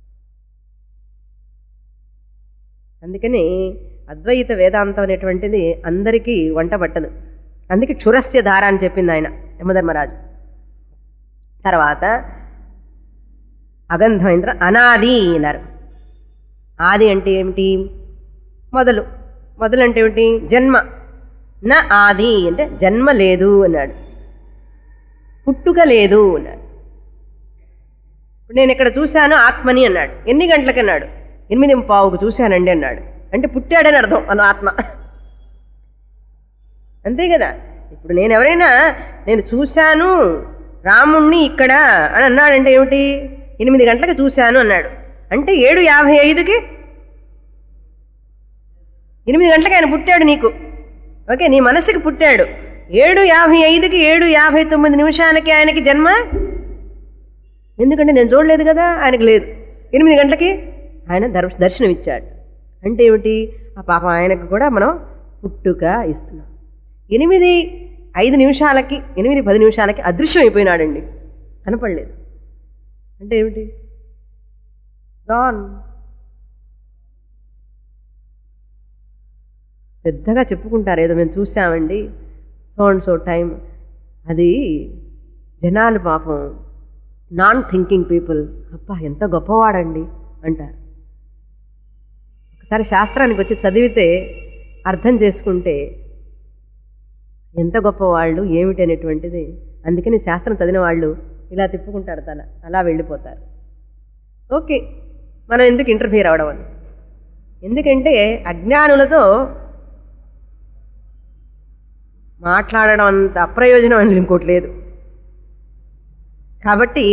అందుకని అద్వైత వేదాంతం అనేటువంటిది అందరికీ వంట పట్టదు అందుకే క్షురస్య ధార అని చెప్పింది ఆయన యమధర్మరాజు తర్వాత అగంధమేంద్ర అనాది అన్నారు ఆది అంటే ఏమిటి మొదలు మొదలు అంటే ఏమిటి జన్మ నా ఆది అంటే జన్మ లేదు అన్నాడు పుట్టుక లేదు అన్నాడు ఇప్పుడు నేను ఇక్కడ చూశాను ఆత్మని అన్నాడు ఎన్ని గంటలకు అన్నాడు ఎనిమిది పావుకు చూశానండి అన్నాడు అంటే పుట్టాడని అర్థం అన్న ఆత్మ అంతే కదా ఇప్పుడు నేను ఎవరైనా నేను చూశాను రాముణ్ణి ఇక్కడ అని అన్నాడంటే ఏమిటి ఎనిమిది గంటలకు చూశాను అన్నాడు అంటే ఏడు యాభై ఐదుకి ఎనిమిది గంటలకు ఆయన పుట్టాడు నీకు ఓకే నీ మనసుకి పుట్టాడు ఏడు యాభై ఐదుకి ఏడు యాభై తొమ్మిది నిమిషాలకి ఆయనకి జన్మ ఎందుకంటే నేను చూడలేదు కదా ఆయనకు లేదు ఎనిమిది గంటలకి ఆయన దర్శ దర్శనం ఇచ్చాడు అంటే ఏమిటి ఆ పాపం ఆయనకు కూడా మనం పుట్టుక ఇస్తున్నాం ఎనిమిది ఐదు నిమిషాలకి ఎనిమిది పది నిమిషాలకి అదృశ్యం అయిపోయినాడండి కనపడలేదు అంటే ఏమిటి గాన్ పెద్దగా చెప్పుకుంటారు ఏదో మేము చూసామండి సో అండ్ సో టైం అది జనాలు పాపం నాన్ థింకింగ్ పీపుల్ అబ్బా ఎంత గొప్పవాడండి అంటారు ఒకసారి శాస్త్రానికి వచ్చి చదివితే అర్థం చేసుకుంటే ఎంత గొప్పవాళ్ళు ఏమిటి అనేటువంటిది అందుకని శాస్త్రం చదివిన వాళ్ళు ఇలా తిప్పుకుంటారు తల అలా వెళ్ళిపోతారు ఓకే మనం ఎందుకు ఇంటర్ఫియర్ అవడం అని ఎందుకంటే అజ్ఞానులతో మాట్లాడడం అంత అప్రయోజనం అని ఇంకోటి లేదు కాబట్టి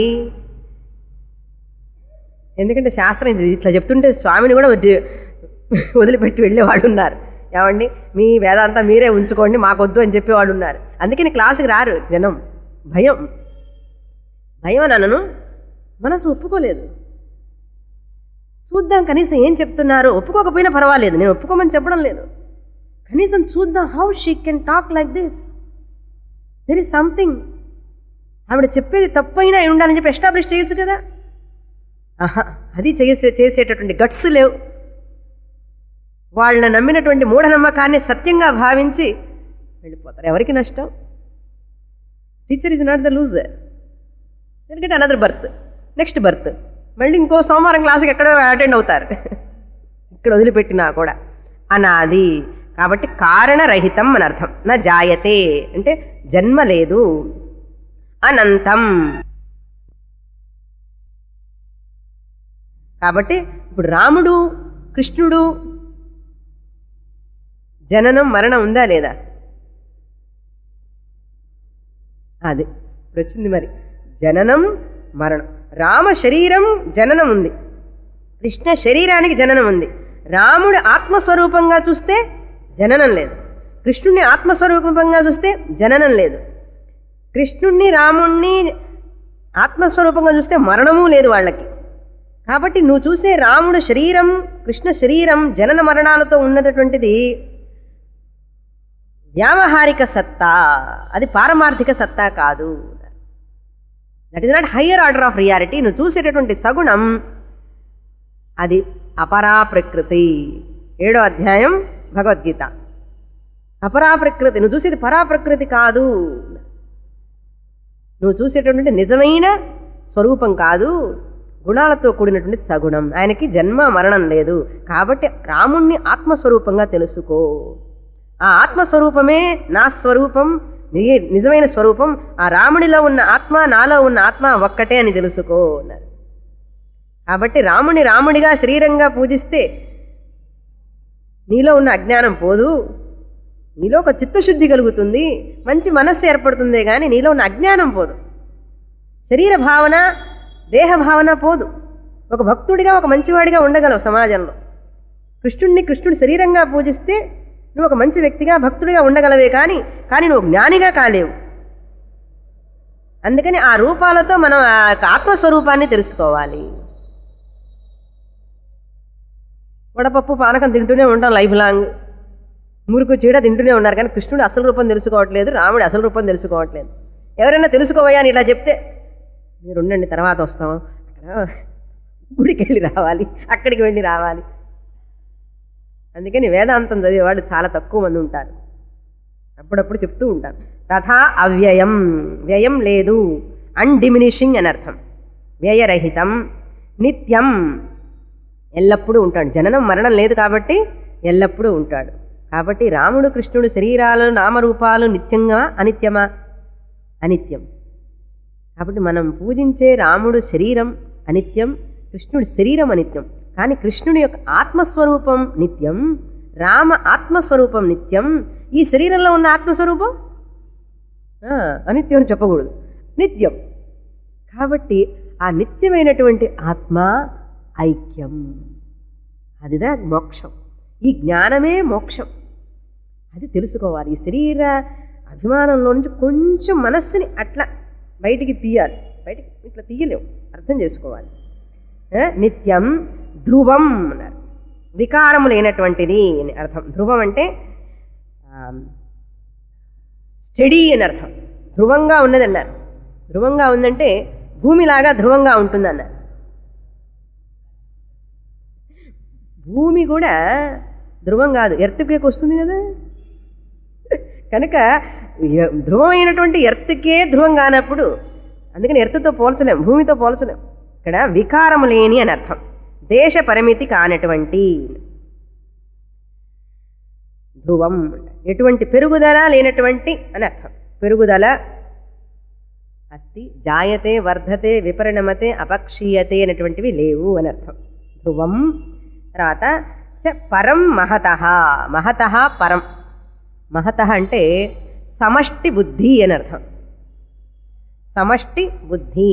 ఎందుకంటే శాస్త్రం ఇది ఇట్లా చెప్తుంటే స్వామిని కూడా వదిలి- వదిలిపెట్టి వెళ్ళేవాళ్ళు ఉన్నారు ఏమండి మీ వేదాంతం మీరే ఉంచుకోండి మాకొద్దు అని చెప్పేవాళ్ళు ఉన్నారు అందుకని క్లాసుకి రారు జనం భయం భయం అని అనను మనసు ఒప్పుకోలేదు చూద్దాం కనీసం ఏం చెప్తున్నారో ఒప్పుకోకపోయినా పర్వాలేదు నేను ఒప్పుకోమని చెప్పడం లేదు కనీసం చూద్దాం how she can talk like this there is something ఆవిడ చెప్పేది తప్పైనా అయి ఉండాలని చెప్పి ఎస్టాబ్లిష్ చేయొచ్చు కదా ఆహా అది చేసే చేసేటటువంటి గట్స్ లేవు వాళ్ళని నమ్మినటువంటి మూఢనమ్మకాన్ని సత్యంగా భావించి వెళ్ళిపోతారు ఎవరికి నష్టం teacher is not the loser ఎందుకంటే అనదర్ బర్త్ నెక్స్ట్ బర్త్ మళ్ళీ ఇంకో సోమవారం క్లాస్కి ఎక్కడో అటెండ్ అవుతారు ఇక్కడ వదిలిపెట్టినా కూడా అనాది కాబట్టి కారణరహితం అని అర్థం నా జాయతే అంటే జన్మ లేదు అనంతం కాబట్టి ఇప్పుడు రాముడు కృష్ణుడు జననం మరణం ఉందా లేదా అది ఇప్పుడు వచ్చింది మరి జననం మరణం రామ శరీరం జననం ఉంది కృష్ణ శరీరానికి జననం ఉంది రాముడు ఆత్మస్వరూపంగా చూస్తే జననం లేదు కృష్ణుణ్ణి ఆత్మస్వరూపంగా చూస్తే జననం లేదు కృష్ణుణ్ణి రాముణ్ణి ఆత్మస్వరూపంగా చూస్తే మరణము లేదు వాళ్ళకి కాబట్టి నువ్వు చూసే రాముడు శరీరం కృష్ణ శరీరం జనన మరణాలతో ఉన్నటువంటిది వ్యావహారిక సత్తా అది పారమార్థిక సత్తా కాదు that is not higher order of reality నువ్వు చూసేటటువంటి సగుణం అది అపరా ప్రకృతి ఏడో అధ్యాయం భగవద్గీత అపరా ప్రకృతి నువ్వు చూసేది పరా ప్రకృతి కాదు నువ్వు చూసేటటువంటి నిజమైన స్వరూపం కాదు గుణాలతో కూడినటువంటి సగుణం ఆయనకి జన్మ మరణం లేదు కాబట్టి రాముణ్ణి ఆత్మస్వరూపంగా తెలుసుకో ఆ ఆత్మస్వరూపమే నా స్వరూపం ని- నిజమైన స్వరూపం ఆ రాముడిలో ఉన్న ఆత్మ నాలో ఉన్న ఆత్మ ఒక్కటే అని తెలుసుకో అన్నారు కాబట్టి రాముని రాముడిగా శరీరంగా పూజిస్తే నీలో ఉన్న అజ్ఞానం పోదు నీలో ఒక చిత్తశుద్ధి కలుగుతుంది మంచి మనస్సు ఏర్పడుతుందే కానీ నీలో ఉన్న అజ్ఞానం పోదు శరీర భావన దేహ భావన పోదు ఒక భక్తుడిగా ఒక మంచివాడిగా ఉండగలవు సమాజంలో కృష్ణుడిని కృష్ణుడి శరీరంగా పూజిస్తే నువ్వు ఒక మంచి వ్యక్తిగా భక్తుడిగా ఉండగలవే కానీ కానీ నువ్వు జ్ఞానిగా కాలేవు అందుకని ఆ రూపాలతో మనం ఆ యొక్క ఆత్మస్వరూపాన్ని తెలుసుకోవాలి వడపప్పు పానకం తింటూనే ఉంటాం లైఫ్ లాంగ్ మురుకు చీడ తింటూనే ఉన్నారు కానీ కృష్ణుడు అసలు రూపం తెలుసుకోవట్లేదు రాముడు అసలు రూపం తెలుసుకోవట్లేదు ఎవరైనా తెలుసుకోవయ్యా అని ఇలా చెప్తే మీరు ఉండండి తర్వాత వస్తాం అక్కడ గుడికి వెళ్ళి రావాలి అక్కడికి వెళ్ళి రావాలి అందుకని వేదాంతం చదివేవాళ్ళు చాలా తక్కువ మంది ఉంటారు అప్పుడప్పుడు చెప్తూ ఉంటాను తథా అవ్యయం వ్యయం లేదు అన్డిమినిషింగ్ అని అర్థం వ్యయరహితం నిత్యం ఎల్లప్పుడూ ఉంటాడు జననం మరణం లేదు కాబట్టి ఎల్లప్పుడూ ఉంటాడు కాబట్టి రాముడు కృష్ణుడు శరీరాలు నామరూపాలు నిత్యంగా అనిత్యమా అనిత్యం కాబట్టి మనం పూజించే రాముడు శరీరం అనిత్యం కృష్ణుడి శరీరం అనిత్యం కానీ కృష్ణుడి యొక్క ఆత్మస్వరూపం నిత్యం రామ ఆత్మస్వరూపం నిత్యం ఈ శరీరంలో ఉన్న ఆత్మస్వరూపం ఆ, అనిత్యం అని చెప్పకూడదు నిత్యం కాబట్టి ఆ నిత్యమైనటువంటి ఆత్మ ఐక్యం అదిదా మోక్షం ఈ జ్ఞానమే మోక్షం అది తెలుసుకోవాలి ఈ శరీర అభిమానంలో నుంచి కొంచెం మనస్సుని అట్లా బయటికి తీయాలి బయటికి ఇట్లా తీయలేవు అర్థం చేసుకోవాలి ఆ, నిత్యం ధ్రువం అన్నారు వికారము లేనటువంటిది అని అర్థం ధ్రువం అంటే స్టడీ అని అర్థం ధ్రువంగా ఉన్నది అన్నారు ధ్రువంగా ఉందంటే భూమిలాగా ధ్రువంగా ఉంటుందన్నారు భూమి కూడా ధ్రువం కాదు ఎర్త్కేక్ వస్తుంది కదా కనుక ఎ- ధ్రువమైనటువంటి ఎర్త్కే ధ్రువం కానప్పుడు అందుకని ఎర్త్తో పోల్చలేం భూమితో పోల్చలేం ఇక్కడ వికారము లేని అని అర్థం దేశ పరిమితి కానటువంటి ధ్రువం ఎటువంటి పెరుగుదల లేనటువంటి అని అర్థం పెరుగుదల అస్తి జాయతే వర్ధతే విపరిణమతే అపక్షీయతే అనేటువంటివి లేవు అని అర్థం ధ్రువం తర్వాత చ పరం మహత మహత పరం మహత అంటే సమష్టి బుద్ధి అని అర్థం సమష్టి బుద్ధి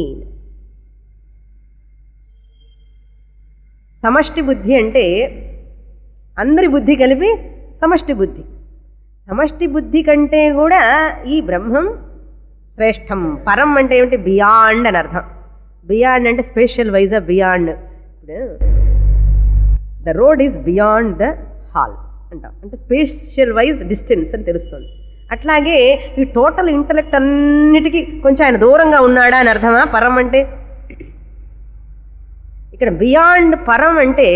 సమష్టి బుద్ధి అంటే అందరి బుద్ధి కలిపి సమష్టి బుద్ధి సమష్టి బుద్ధి కంటే కూడా ఈ బ్రహ్మం శ్రేష్టం పరం అంటే ఏమిటి బియాండ్ అని అర్థం బియాండ్ అంటే స్పెషల్ వైజ్ బియాండ్ ఇప్పుడు the road is beyond the hall అంటాం అంటే స్పేషియల్ వైజ్ డిస్టెన్స్ అని తెలుస్తుంది అట్లాగే ఈ టోటల్ ఇంటలెక్ట్ అన్నిటికీ కొంచెం ఆయన దూరంగా ఉన్నాడా అని అర్థమా పరం అంటే ఇక్కడ బియాండ్ పరం అంటే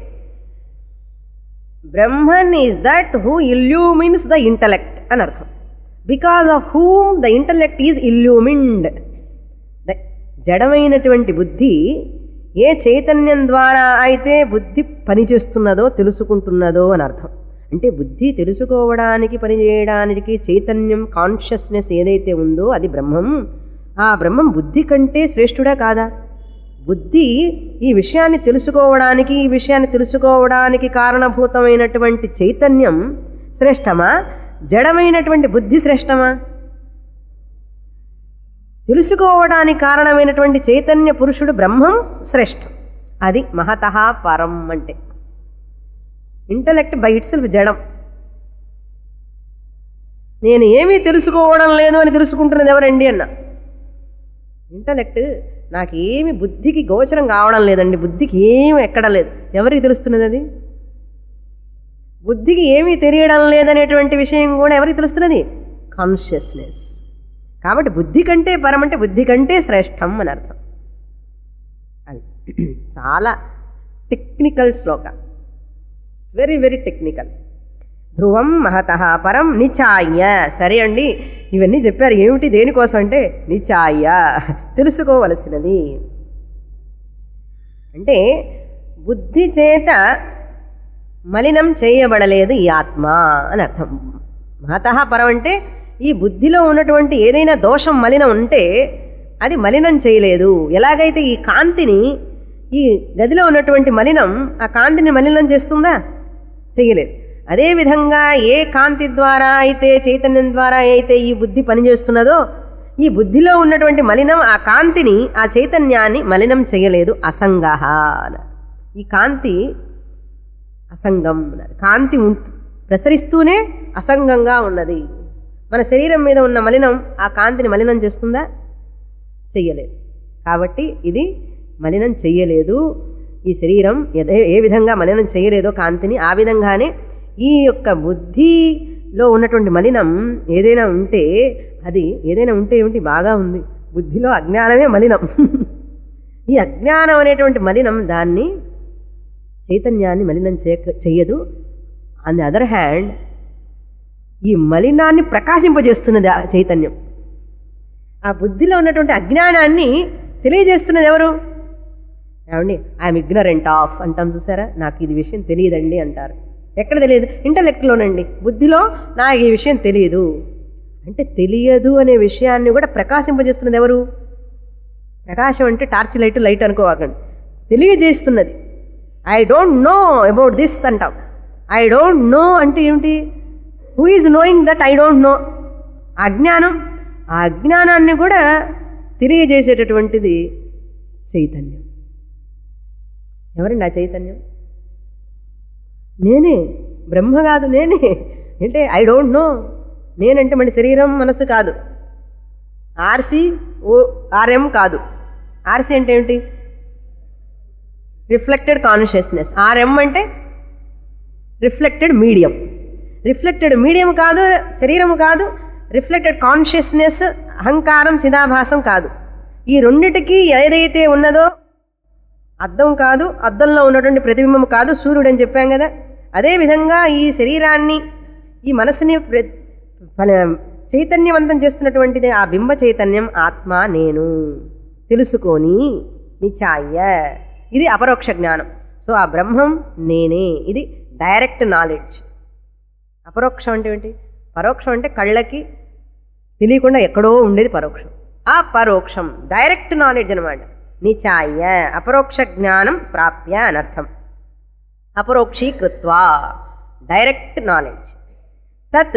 Brahman is that who illumines the intellect అని అర్థం because of whom the intellect is illumined the జడమైనటువంటి బుద్ధి ఏ చైతన్యం ద్వారా అయితే బుద్ధి పనిచేస్తున్నదో తెలుసుకుంటున్నదో అని అర్థం అంటే బుద్ధి తెలుసుకోవడానికి పనిచేయడానికి చైతన్యం కాన్షియస్నెస్ ఏదైతే ఉందో అది బ్రహ్మం ఆ బ్రహ్మం బుద్ధి కంటే శ్రేష్ఠుడా కాదా బుద్ధి ఈ విషయాన్ని తెలుసుకోవడానికి ఈ విషయాన్ని తెలుసుకోవడానికి కారణభూతమైనటువంటి చైతన్యం శ్రేష్టమా జడమైనటువంటి బుద్ధి శ్రేష్టమా తెలుసుకోవడానికి కారణమైనటువంటి చైతన్య పురుషుడు బ్రహ్మం శ్రేష్టం అది మహత పరం అంటే ఇంటలెక్ట్ బై ఇట్ సెల్ఫ్ జడం నేను ఏమీ తెలుసుకోవడం లేదు అని తెలుసుకుంటున్నది ఎవరండి అన్న ఇంటలెక్ట్ నాకు ఏమి బుద్ధికి గోచరం కావడం లేదండి బుద్ధికి ఏమి ఎక్కడ లేదు ఎవరికి తెలుస్తున్నది అది బుద్ధికి ఏమీ తెలియడం లేదనేటువంటి విషయం కూడా ఎవరికి తెలుస్తున్నది కాన్షియస్నెస్ కాబట్టి బుద్ధి కంటే పరం అంటే బుద్ధి కంటే శ్రేష్టం అని అర్థం అది చాలా టెక్నికల్ శ్లోక వెరీ వెరీ టెక్నికల్ ధ్రువం మహత పరం నిచాయ సరే అండి ఇవన్నీ చెప్పారు ఏమిటి దేనికోసం అంటే నిచాయ తెలుసుకోవలసినది అంటే బుద్ధి చేత మలినం చేయబడలేదు ఈ ఆత్మ అని అర్థం మహత పరం అంటే ఈ బుద్ధిలో ఉన్నటువంటి ఏదైనా దోషం మలినం ఉంటే అది మలినం చేయలేదు ఎలాగైతే ఈ కాంతిని ఈ గదిలో ఉన్నటువంటి మలినం ఆ కాంతిని మలినం చేస్తుందా చేయలేదు అదేవిధంగా ఏ కాంతి ద్వారా అయితే చైతన్యం ద్వారా అయితే ఈ బుద్ధి పనిచేస్తున్నదో ఈ బుద్ధిలో ఉన్నటువంటి మలినం ఆ కాంతిని ఆ చైతన్యాన్ని మలినం చేయలేదు అసంగహ అన్నారు. ఈ కాంతి అసంగం అన్నారు. కాంతి ఉం- ప్రసరిస్తూనే అసంగంగా ఉన్నది మన శరీరం మీద ఉన్న మలినం ఆ కాంతిని మలినం చేస్తుందా చెయ్యలేదు కాబట్టి ఇది మలినం చెయ్యలేదు ఈ శరీరం ఎదే ఏ విధంగా మలినం చేయలేదో కాంతిని ఆ విధంగానే ఈ యొక్క బుద్ధిలో ఉన్నటువంటి మలినం ఏదైనా ఉంటే అది ఏదైనా ఉంటే ఏమిటి బాగా ఉంది బుద్ధిలో అజ్ఞానమే మలినం ఈ అజ్ఞానం అనేటువంటి మలినం దాన్ని చైతన్యాన్ని మలినం చేయక చెయ్యదు ఆన్ ది అదర్ హ్యాండ్ ఈ మలినాన్ని ప్రకాశింపజేస్తున్నది ఆ చైతన్యం ఆ బుద్ధిలో ఉన్నటువంటి అజ్ఞానాన్ని తెలియజేస్తున్నది ఎవరు ఏమండి ఐఎమ్ ఇగ్నరెంట్ ఆఫ్ అంటాం చూసారా నాకు ఇది విషయం తెలియదండి అంటారు ఎక్కడ తెలియదు ఇంటలెక్ట్లోనండి బుద్ధిలో నాకు ఈ విషయం తెలియదు అంటే తెలియదు అనే విషయాన్ని కూడా ప్రకాశింపజేస్తున్నది ఎవరు ప్రకాశం అంటే టార్చ్ లైట్ లైట్ అనుకోవాకండి తెలియజేస్తున్నది I don't know about this అంటాం ఐ డోంట్ నో అంటే ఏమిటి who is knowing that I don't know అజ్ఞానం ఆ అజ్ఞానాన్ని కూడా తెలియజేసేటటువంటిది చైతన్యం ఎవరండి ఆ చైతన్యం నేనే బ్రహ్మ కాదు నేనే అంటే ఐ డోంట్ నో నేనంటే మన శరీరం మనసు కాదు ఆర్సి ఓ ఆర్ఎం కాదు ఆర్సి అంటే ఏంటి రిఫ్లెక్టెడ్ కాన్షియస్నెస్ ఆర్ఎం అంటే రిఫ్లెక్టెడ్ మీడియం రిఫ్లెక్టెడ్ మీడియం కాదు శరీరం కాదు రిఫ్లెక్టెడ్ కాన్షియస్నెస్ అహంకారం చిదాభాసం కాదు ఈ రెండిటికి ఏదైతే ఉన్నదో అద్దం కాదు అద్దంలో ఉన్నటువంటి ప్రతిబింబం కాదు సూర్యుడు అని చెప్పాం కదా అదేవిధంగా ఈ శరీరాన్ని ఈ మనసుని ప్ర- మన- చైతన్యవంతం చేస్తున్నటువంటిది ఆ బింబ చైతన్యం ఆత్మ నేను తెలుసుకొని నిచాయ ఇది అపరోక్ష జ్ఞానం సో ఆ బ్రహ్మం నేనే ఇది డైరెక్ట్ నాలెడ్జ్ అపరోక్షం అంటే ఏంటి పరోక్షం అంటే కళ్ళకి తెలియకుండా ఎక్కడో ఉండేది పరోక్షం అపరోక్షం డైరెక్ట్ నాలెడ్జ్ అనమాట నిచాయ అపరోక్ష జ్ఞానం ప్రాప్య అనర్థం అపరోక్షీకృత్వా డైరెక్ట్ నాలెడ్జ్ తత్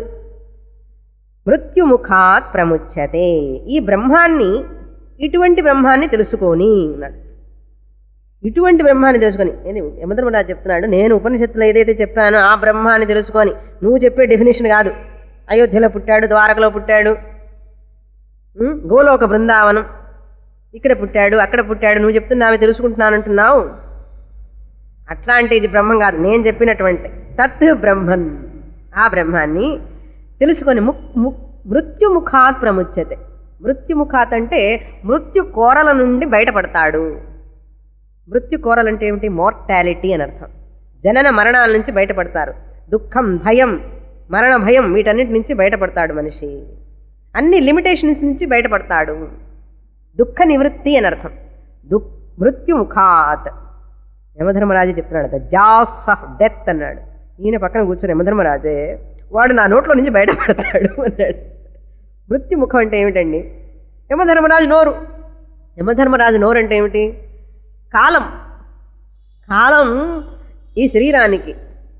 మృత్యుముఖాత్ ప్రముచ్యతే ఈ బ్రహ్మాన్ని ఇటువంటి బ్రహ్మాన్ని తెలుసుకొని అన్నాడు ఇటువంటి బ్రహ్మాన్ని తెలుసుకొని ఏంది యమధర్మరాజు చెప్తున్నాడు నేను ఉపనిషత్తులో ఏదైతే చెప్పానో ఆ బ్రహ్మాన్ని తెలుసుకొని నువ్వు చెప్పే డెఫినేషన్ కాదు అయోధ్యలో పుట్టాడు ద్వారకలో పుట్టాడు ఉం? గోలోక బృందావనం ఇక్కడ పుట్టాడు అక్కడ పుట్టాడు నువ్వు చెప్తున్నావు తెలుసుకుంటున్నానంటున్నావు అట్లాంటి ఇది బ్రహ్మం కాదు నేను చెప్పినటువంటి తత్ బ్రహ్మన్ ఆ బ్రహ్మాన్ని తెలుసుకొని ముక్ ముక్ మృత్యుముఖాత్ ప్రముచ్యతే మృత్యుముఖాత్ అంటే మృత్యు కోరల నుండి బయటపడతాడు మృత్యు కోరలంటే ఏమిటి మోర్టాలిటీ అని అర్థం జనన మరణాల నుంచి బయటపడతారు దుఃఖం భయం మరణ భయం వీటన్నిటి నుంచి బయటపడతాడు మనిషి అన్ని లిమిటేషన్స్ నుంచి బయటపడతాడు దుఃఖ నివృత్తి అని అర్థం దుః మృత్యుముఖాత్ యమధర్మరాజు చెప్తున్నాడు ద జాస్ ఆఫ్ డెత్ అన్నాడు ఈయన పక్కన కూర్చొని యమధర్మరాజే వాడు నా నోట్లో నుంచి బయటపడతాడు అన్నాడు మృత్యుముఖం అంటే ఏమిటండి యమధర్మరాజు నోరు యమధర్మరాజు నోరు అంటే ఏమిటి కాలం కాలం ఈ శరీరానికి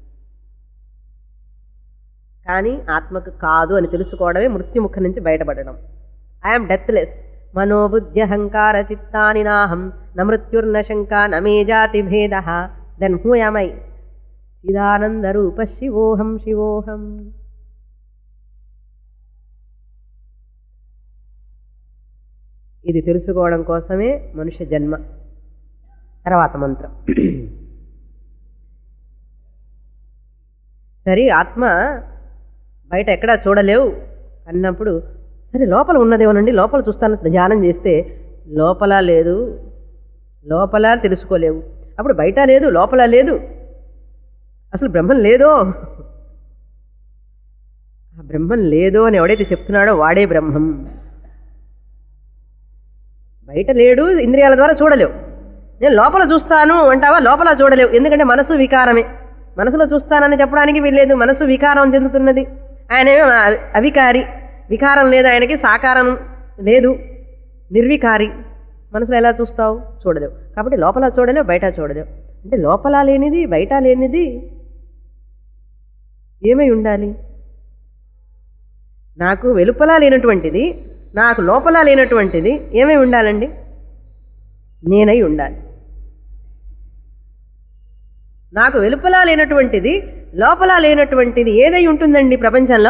కానీ ఆత్మకు కాదు అని తెలుసుకోవడమే మృత్యుముఖం నుంచి బయటపడడం ఐఎమ్ డెత్లెస్ మనోబుద్ధ్యహంకార చిత్తాని నాహం న మృత్యుర్న శంక న మే జాతి భేద దెన్ హూ యామై చిదానందరూప శివోహం శివోహం ఇది తెలుసుకోవడం కోసమే మనుష్య జన్మ తర్వాత మంత్రం సరే ఆత్మ బయట ఎక్కడా చూడలేవు అన్నప్పుడు సరే లోపల ఉన్నదేమోనండి లోపల చూస్తాను ధ్యానం చేస్తే లోపల లేదు లోపల తెలుసుకోలేవు అప్పుడు బయట లేదు లోపల లేదు అసలు బ్రహ్మం లేదో ఆ బ్రహ్మం లేదో అని ఎవడైతే చెప్తున్నాడో వాడే బ్రహ్మం బయట లేడు ఇంద్రియాల ద్వారా చూడలేవు నేను లోపల చూస్తాను అంటావా లోపల చూడలేవు ఎందుకంటే మనసు వికారమే మనసులో చూస్తానని చెప్పడానికి వీల్లేదు మనసు వికారం చెందుతున్నది ఆయనేమో అ- అవికారి వికారం లేదు ఆయనకి సాకారం లేదు నిర్వికారి మనసులో ఎలా చూస్తావు చూడలేవు కాబట్టి లోపల చూడలేవు బయట చూడలేవు అంటే లోపల లేనిది బయట లేనిది ఏమై ఉండాలి నాకు వెలుపల లేనటువంటిది నాకు లోపల లేనటువంటిది ఏమై ఉండాలండి నేనై ఉండాలి నాకు వెలుపల లేనటువంటిది లోపల లేనటువంటిది ఏదై ఉంటుందండి ప్రపంచంలో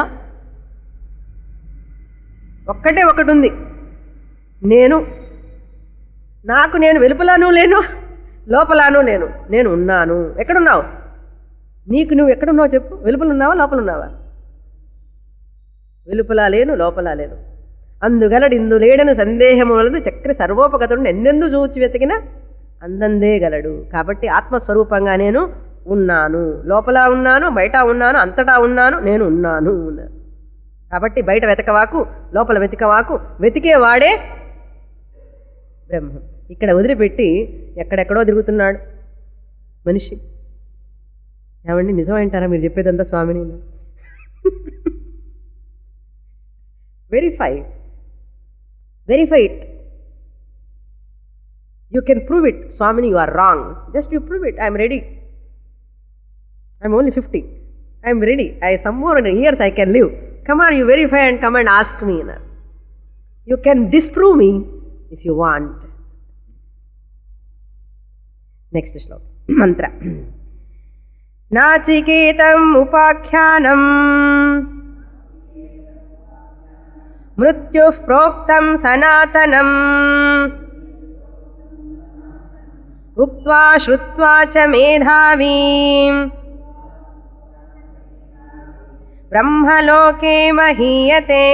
ఒక్కటే ఒకటి ఉంది నేను నాకు నేను వెలుపలాను లేను లోపలాను లేను నేను ఉన్నాను ఎక్కడున్నావు నీకు నువ్వు ఎక్కడున్నావు చెప్పు వెలుపల ఉన్నావా లోపల ఉన్నావా వెలుపల లేను లోపల లేను అందుగలడు ఇందు లేడని సందేహము వలదు చక్ర సర్వోపగతుడు ఎన్నెందు చూచి వెతికినా అందందే గలడు కాబట్టి ఆత్మస్వరూపంగా నేను ఉన్నాను లోపల ఉన్నాను బయట ఉన్నాను అంతటా ఉన్నాను నేను ఉన్నాను అన్నారు. కాబట్టి బయట వెతకవాకు లోపల వెతకవాకు వెతికే వాడే బ్రహ్మం ఇక్కడ వదిలిపెట్టి ఎక్కడెక్కడో తిరుగుతున్నాడు మనిషి ఏమండి నిజమంటారా మీరు చెప్పేదంతా స్వామిని verify verify it you can prove it స్వామిని you are wrong just you prove it I'm ready I'm only fifty I'm ready I some more years I can live come on you verify and come and ask me అన్నారు you can disprove me if you want next శ్లోక్ మంత్ర నాచికేతం ఉపాఖ్యానం మృత్యు ప్రోక్తం సనాతనం ఉక్త్వా శ్రుత్వా చ మేధావీం బ్రహ్మలోకే మహీయతే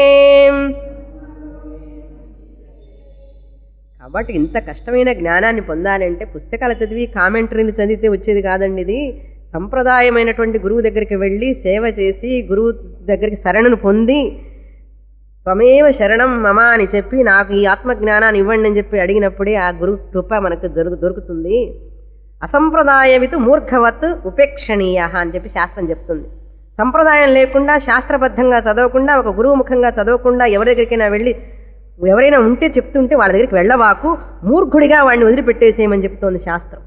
కాబట్టి ఇంత కష్టమైన జ్ఞానాన్ని పొందాలంటే పుస్తకాలు చదివి కామెంటరీలు చదివితే వచ్చేది కాదండి ఇది సంప్రదాయమైనటువంటి గురువు దగ్గరికి వెళ్ళి సేవ చేసి గురువు దగ్గరికి శరణును పొంది త్వమేవ శరణం మమ అని చెప్పి నాకు ఈ ఆత్మజ్ఞానాన్ని ఇవ్వండి అని చెప్పి అడిగినప్పుడే ఆ గురు కృప మనకు దొరుకు దొరుకుతుంది అసంప్రదాయమితు మూర్ఖవత్ ఉపేక్షణీయ అని చెప్పి శాస్త్రం చెప్తుంది సంప్రదాయం లేకుండా శాస్త్రబద్ధంగా చదవకుండా ఒక గురువు ముఖంగా చదవకుండా ఎవరి దగ్గరికైనా వెళ్ళి ఎవరైనా ఉంటే చెప్తుంటే వాళ్ళ దగ్గరికి వెళ్ళవాకు మూర్ఖుడిగా వాడిని వదిలిపెట్టేసేయమని చెప్తోంది శాస్త్రం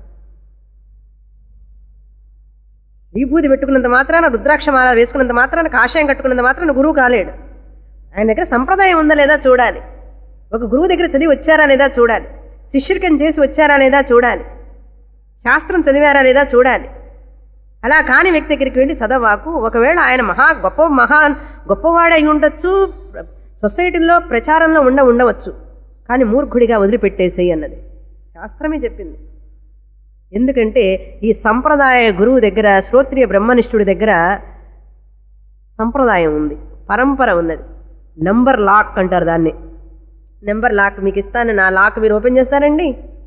విభూతి పెట్టుకున్నంత మాత్రాన రుద్రాక్షమాల వేసుకున్నంత మాత్రాన కాషాయం కట్టుకున్నంత మాత్రాన గురువు కాలేడు ఆయన దగ్గర సంప్రదాయం ఉందా లేదా చూడాలి ఒక గురువు దగ్గర చదివి వచ్చారా లేదా చూడాలి శిష్యరికం చేసి వచ్చారా లేదా చూడాలి శాస్త్రం చదివారా లేదా చూడాలి అలా కాని వ్యక్తి దగ్గరికి వెళ్ళి చదవాకు ఒకవేళ ఆయన మహా గొప్ప మహా గొప్పవాడై ఉండొచ్చు సొసైటీలో ప్రచారంలో ఉండ ఉండవచ్చు కానీ మూర్ఖుడిగా వదిలిపెట్టేసేయి అన్నది శాస్త్రమే చెప్పింది ఎందుకంటే ఈ సంప్రదాయ గురువు దగ్గర శ్రోత్రియ బ్రహ్మనిష్ఠుడి దగ్గర సంప్రదాయం ఉంది పరంపర ఉన్నది నంబర్ లాక్ అంటారు దాన్ని నెంబర్ లాక్ మీకు ఇస్తాను నా లాక్ మీరు ఓపెన్ చేస్తారండి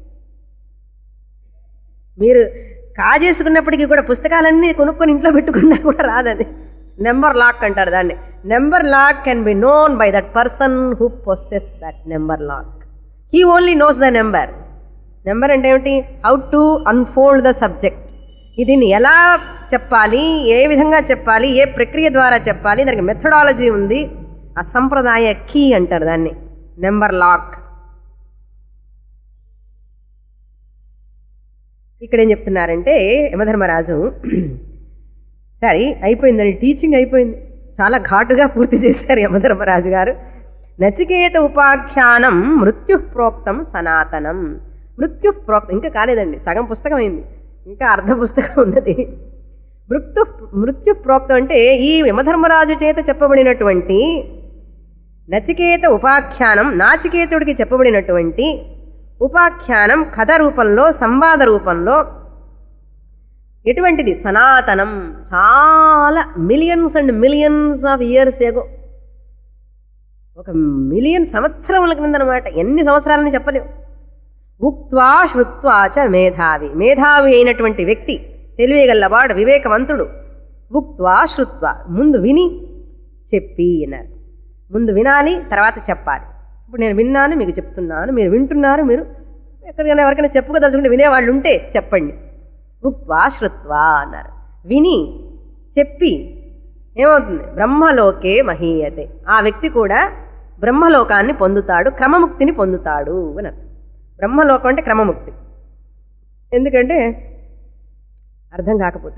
మీరు కాజేసుకున్నప్పటికీ కూడా పుస్తకాలన్నీ కొనుక్కొని ఇంట్లో పెట్టుకున్నా కూడా రాదని నెంబర్ లాక్ అంటారు దాన్ని number lock can be known by that person who possess that number lock he only knows the number number అంటే ఏమిటి how to unfold the subject దీన్ని ఎలా చెప్పాలి ఏ విధంగా చెప్పాలి ఏ ప్రక్రియ ద్వారా చెప్పాలి దానికి మెథడాలజీ ఉంది ఆ సంప్రదాయ కీ అంటారు దాన్ని నెంబర్ లాక్ ఇక్కడ ఏం చెప్తున్నారంటే యమధర్మరాజు సరే అయిపోయిందండి టీచింగ్ అయిపోయింది చాలా ఘాటుగా పూర్తి చేశారు యమధర్మరాజు గారు నచికేత ఉపాఖ్యానం మృత్యు ప్రోక్తం సనాతనం మృత్యు ప్రోక్తం ఇంకా కాలేదండి సగం పుస్తకం అయింది ఇంకా అర్ధ పుస్తకం ఉన్నది మృత్యు మృత్యు ప్రోక్తం అంటే ఈ యమధర్మరాజు చేత చెప్పబడినటువంటి నచికేత ఉపాఖ్యానం నాచికేతుడికి చెప్పబడినటువంటి ఉపాఖ్యానం కథ రూపంలో సంవాద రూపంలో ఎటువంటిది సనాతనం చాలా millions and millions of years ago ఒక మిలియన్ సంవత్సరముల క్రింద అనమాట ఎన్ని సంవత్సరాలని చెప్పలేవు ఉక్త్వా శ్రుత్వా చ మేధావి మేధావి అయినటువంటి వ్యక్తి తెలివేగలవాడు వివేకవంతుడు ఉక్త్వా శ్రుత్వా ముందు విని చెప్పి అన్నారు ముందు వినాలి తర్వాత చెప్పాలి ఇప్పుడు నేను విన్నాను మీకు చెప్తున్నాను మీరు వింటున్నారు మీరు ఎక్కడికైనా ఎవరికైనా చెప్పుకోదలుచుకుంటే వినేవాళ్ళు ఉంటే చెప్పండి ఉక్వా శ్రుత్వా అన్నారు విని చెప్పి ఏమవుతుంది బ్రహ్మలోకే మహీయతే ఆ వ్యక్తి కూడా బ్రహ్మలోకాన్ని పొందుతాడు క్రమముక్తిని పొందుతాడు అని అర్థం బ్రహ్మలోకం అంటే క్రమముక్తి ఎందుకంటే అర్థం కాకపోతే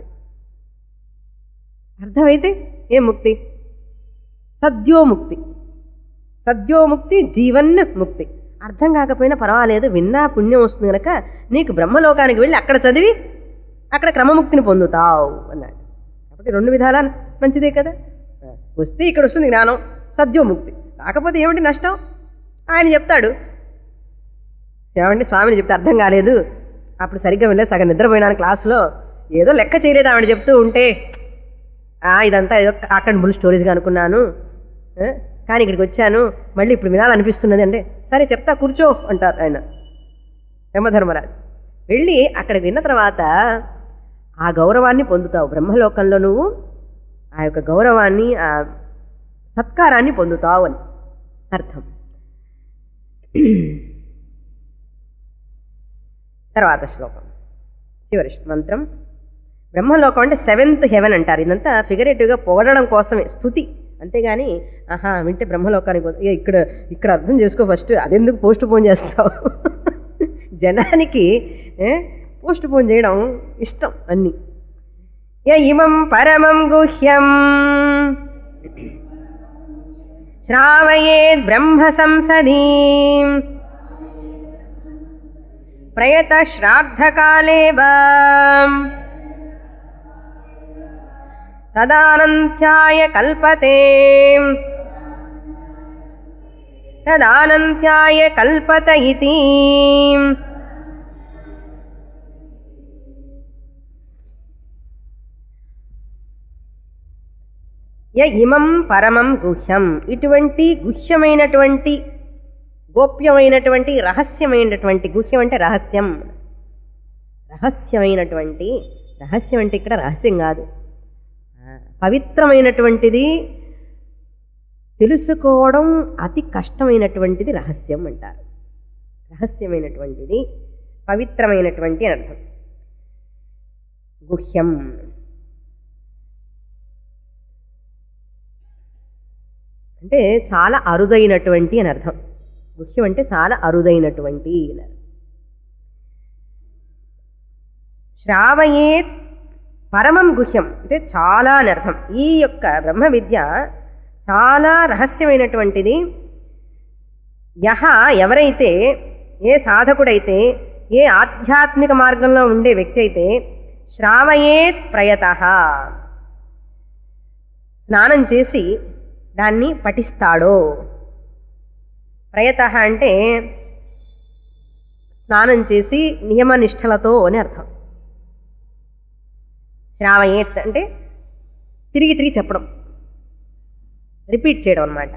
అర్థమైతే ఏం ముక్తి సద్యోముక్తి సద్యోముక్తి జీవన్ ముక్తి అర్థం కాకపోయినా పర్వాలేదు విన్నా పుణ్యం వస్తుంది కనుక నీకు బ్రహ్మలోకానికి వెళ్ళి అక్కడ చదివి అక్కడ క్రమముక్తిని పొందుతావు అన్నాడు కాబట్టి రెండు విధాలా మంచిదే కదా వస్తే ఇక్కడ వస్తుంది జ్ఞానం సద్యోముక్తి కాకపోతే ఏమిటి నష్టం ఆయన చెప్తాడు ఏమండి స్వామిని చెప్తే అర్థం కాలేదు అప్పుడు సరిగ్గా వెళ్ళే సగం నిద్రపోయినాను క్లాసులో ఏదో లెక్క చేయలేదు ఆవిడ చెప్తూ ఉంటే "ఆ, ఇదంతా ఏదో అక్కడ బుల్ స్టోరీస్గా అనుకున్నాను ఆ, కానీ ఇక్కడికి వచ్చాను మళ్ళీ ఇప్పుడు వినాలనిపిస్తున్నది అంటే సరే చెప్తా కూర్చో అంటారు ఆయన యమధర్మరాజు వెళ్ళి అక్కడ విన్న తర్వాత ఆ గౌరవాన్ని పొందుతావు బ్రహ్మలోకంలో నువ్వు ఆ యొక్క గౌరవాన్ని ఆ సత్కారాన్ని పొందుతావు అని అర్థం తర్వాత శ్లోకం చివరి మంత్రం బ్రహ్మలోకం అంటే సెవెంత్ హెవెన్ అంటారు ఇదంతా ఫిగరేటివ్గా పొగడడం కోసమే స్థుతి అంతేగాని ఆహా వింటే బ్రహ్మలోకానికి పోతా- ఏ, ఇక్కడ ఇక్కడ అర్థం చేసుకో ఫస్ట్ అదెందుకు పోస్ట్ పోన్ చేస్తావు జనానికి పోస్ట్ పోన్ చేయడం ఇష్టం అన్ని య ఇమం పరమం గుహ్యం శ్రావయేద్ బ్రహ్మ సంసదీ ప్రయత శ్రాద్ధకాలే వా తదానంత్యాయ కల్పతే తదానంత్యాయ కల్పత ఇతి య ఇమం పరమం గుహ్యం ఇటువంటి గుహ్యమైనటువంటి గోప్యమైనటువంటి రహస్యమైనటువంటి గుహ్యం అంటే రహస్యం రహస్యమైనటువంటి రహస్యం అంటే ఇక్కడ రహస్యం కాదు ఆ, పవిత్రమైనటువంటిది తెలుసుకోవడం అతి కష్టమైనటువంటిది రహస్యం అంటారు రహస్యమైనటువంటిది పవిత్రమైనటువంటి అని అర్థం గుహ్యం అంటే చాలా అరుదైనటువంటి అని అర్థం గుహ్యం అంటే చాలా అరుదైనటువంటి అని అర్థం. శ్రావయేత్ పరమం గుహ్యం అంటే చాలా అని అర్థం ఈ యొక్క బ్రహ్మ విద్య చాలా రహస్యమైనటువంటిది యహ ఎవరైతే ఏ సాధకుడైతే ఏ ఆధ్యాత్మిక మార్గంలో ఉండే వ్యక్తి అయితే శ్రావయేత్ ప్రయత స్నానం చేసి దాన్ని పఠిస్తాడో ప్రయత అంటే స్నానం చేసి నియమనిష్టలతో అని అర్థం శ్రావయేత్ అంటే తిరిగి తిరిగి చెప్పడం రిపీట్ చేయడం అన్నమాట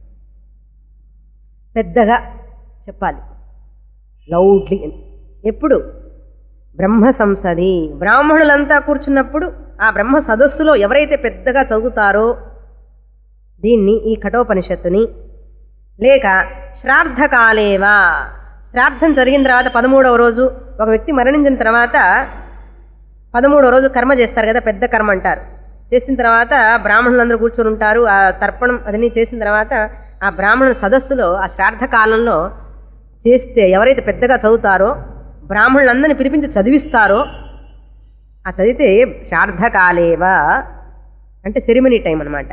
పెద్దగా చెప్పాలి లౌడ్లీ ఎప్పుడు బ్రహ్మ సంసది బ్రాహ్మణులంతా కూర్చున్నప్పుడు ఆ బ్రహ్మ సదస్సులో ఎవరైతే పెద్దగా చదువుతారో దీన్ని ఈ కఠోపనిషత్తుని లేక శ్రాద్ధకాలేవా శ్రాద్ధం జరిగిన తర్వాత పదమూడవ రోజు ఒక వ్యక్తి మరణించిన తర్వాత పదమూడవ రోజు కర్మ చేస్తారు కదా పెద్ద కర్మ అంటారు చేసిన తర్వాత బ్రాహ్మణులందరూ కూర్చొని ఉంటారు ఆ తర్పణం అదన్నీ చేసిన తర్వాత ఆ బ్రాహ్మణుల సదస్సులో ఆ శ్రాద్ధ కాలంలో చేస్తే ఎవరైతే పెద్దగా చదువుతారో బ్రాహ్మణులందరినీ పిలిపించి చదివిస్తారో ఆ చదివితే శ్రాద్ధకాలేవా అంటే సెరిమనీ టైం అనమాట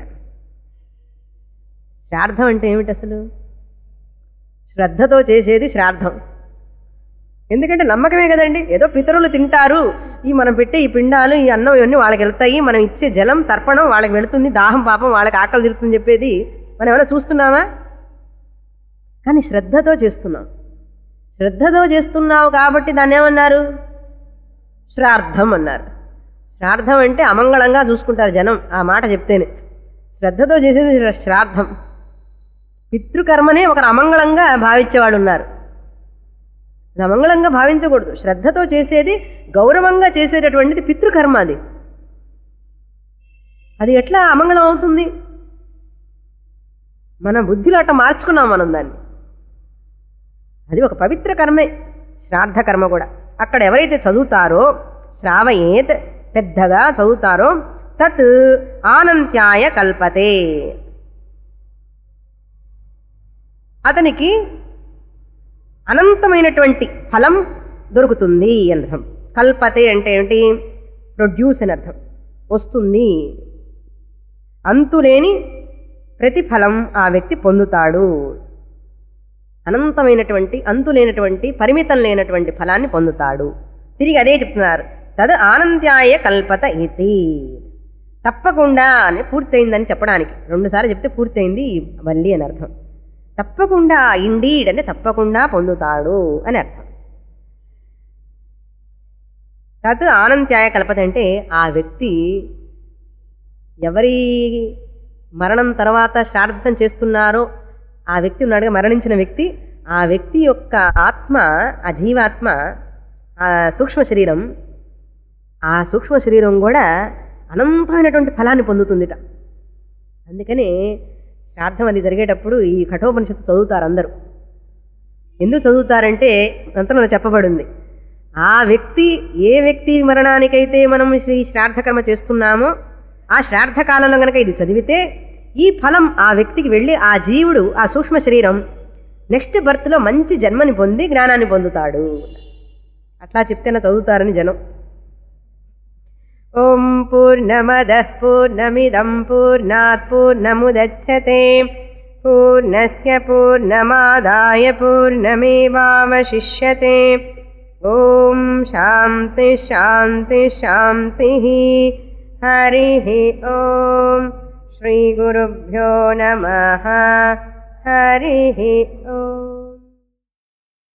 శ్రాద్ధం అంటే ఏమిటి అసలు శ్రద్ధతో చేసేది శ్రాద్ధం ఎందుకంటే నమ్మకమే కదండి ఏదో పితరులు తింటారు ఈ మనం పెట్టే ఈ పిండాలు ఈ అన్నం ఇవన్నీ వాళ్ళకి వెళ్తాయి మనం ఇచ్చే జలం తర్పణం వాళ్ళకి వెళుతుంది దాహం పాపం వాళ్ళకి ఆకలి తీరుతుంది చెప్పేది మనం ఏమైనా చూస్తున్నామా కానీ శ్రద్ధతో చేస్తున్నాం శ్రద్ధతో చేస్తున్నావు కాబట్టి దాన్ని ఏమన్నారు శ్రార్థం అన్నారు శ్రార్థం అంటే అమంగళంగా చూసుకుంటారు జనం ఆ మాట చెప్తేనే శ్రద్ధతో చేసేది శ్రాద్ధం పితృకర్మనే ఒకరు అమంగళంగా భావించేవాడు ఉన్నారు అది అమంగళంగా భావించకూడదు శ్రద్ధతో చేసేది గౌరవంగా చేసేటటువంటిది పితృకర్మ అది అది ఎట్లా అమంగళం అవుతుంది మన బుద్ధిలో అట్ట మార్చుకున్నాం మనం దాన్ని అది ఒక పవిత్ర కర్మే శ్రాద్ధ కర్మ కూడా అక్కడ ఎవరైతే చదువుతారో శ్రావయేత్ పెద్దగా చదువుతారో తత్ ఆనంత్యాయ కల్పతే అతనికి అనంతమైనటువంటి ఫలం దొరుకుతుంది అని అర్థం కల్పతే అంటే ఏంటి ప్రొడ్యూస్ అని అర్థం వస్తుంది అంతులేని ప్రతిఫలం ఆ వ్యక్తి పొందుతాడు అనంతమైనటువంటి అంతులేనటువంటి పరిమితం లేనటువంటి ఫలాన్ని పొందుతాడు తిరిగి అదే చెప్తున్నారు తద్ ఆనంద్యాయ కల్పత ఇతి తప్పకుండా అని పూర్తయిందని చెప్పడానికి రెండుసార్లు చెప్తే పూర్తయింది ఈ వల్లి అని అర్థం తప్పకుండా ఇండీడ్ అంటే తప్పకుండా పొందుతాడు అని అర్థం తత్ ఆనంత్యాయ కల్పత అంటే ఆ వ్యక్తి ఎవరి మరణం తర్వాత శ్రాద్ధం చేస్తున్నారో ఆ వ్యక్తి ఉన్నాడుగా మరణించిన వ్యక్తి ఆ వ్యక్తి యొక్క ఆత్మ ఆ జీవాత్మ ఆ సూక్ష్మ శరీరం ఆ సూక్ష్మ శరీరం కూడా అనంతమైనటువంటి ఫలాన్ని పొందుతుందిట అందుకని శ్రాద్ధం అది జరిగేటప్పుడు ఈ కఠోపనిషత్తు చదువుతారు అందరూ ఎందుకు చదువుతారంటే మంత్రంలో చెప్పబడింది ఆ వ్యక్తి ఏ వ్యక్తి మరణానికైతే మనం శ్రీ శ్రాద్ధకర్మ చేస్తున్నామో ఆ శ్రాద్ధ కాలంలో కనుక ఇది చదివితే ఈ ఫలం ఆ వ్యక్తికి వెళ్ళి ఆ జీవుడు ఆ సూక్ష్మ శరీరం నెక్స్ట్ బర్త్లో మంచి జన్మని పొంది జ్ఞానాన్ని పొందుతాడు అట్లా చెప్తేనే చదువుతారని జనం ఓం పూర్ణమద పూర్ణమిదం పూర్ణాత్ పూర్ణముదచ్చతే పూర్ణస్య పూర్ణమాదాయ పూర్ణమేవావశిష్యతే ఓం శాంతి శాంతి శాంతి హరి ఓం శ్రీగురుభ్యో నమ హరి ఓం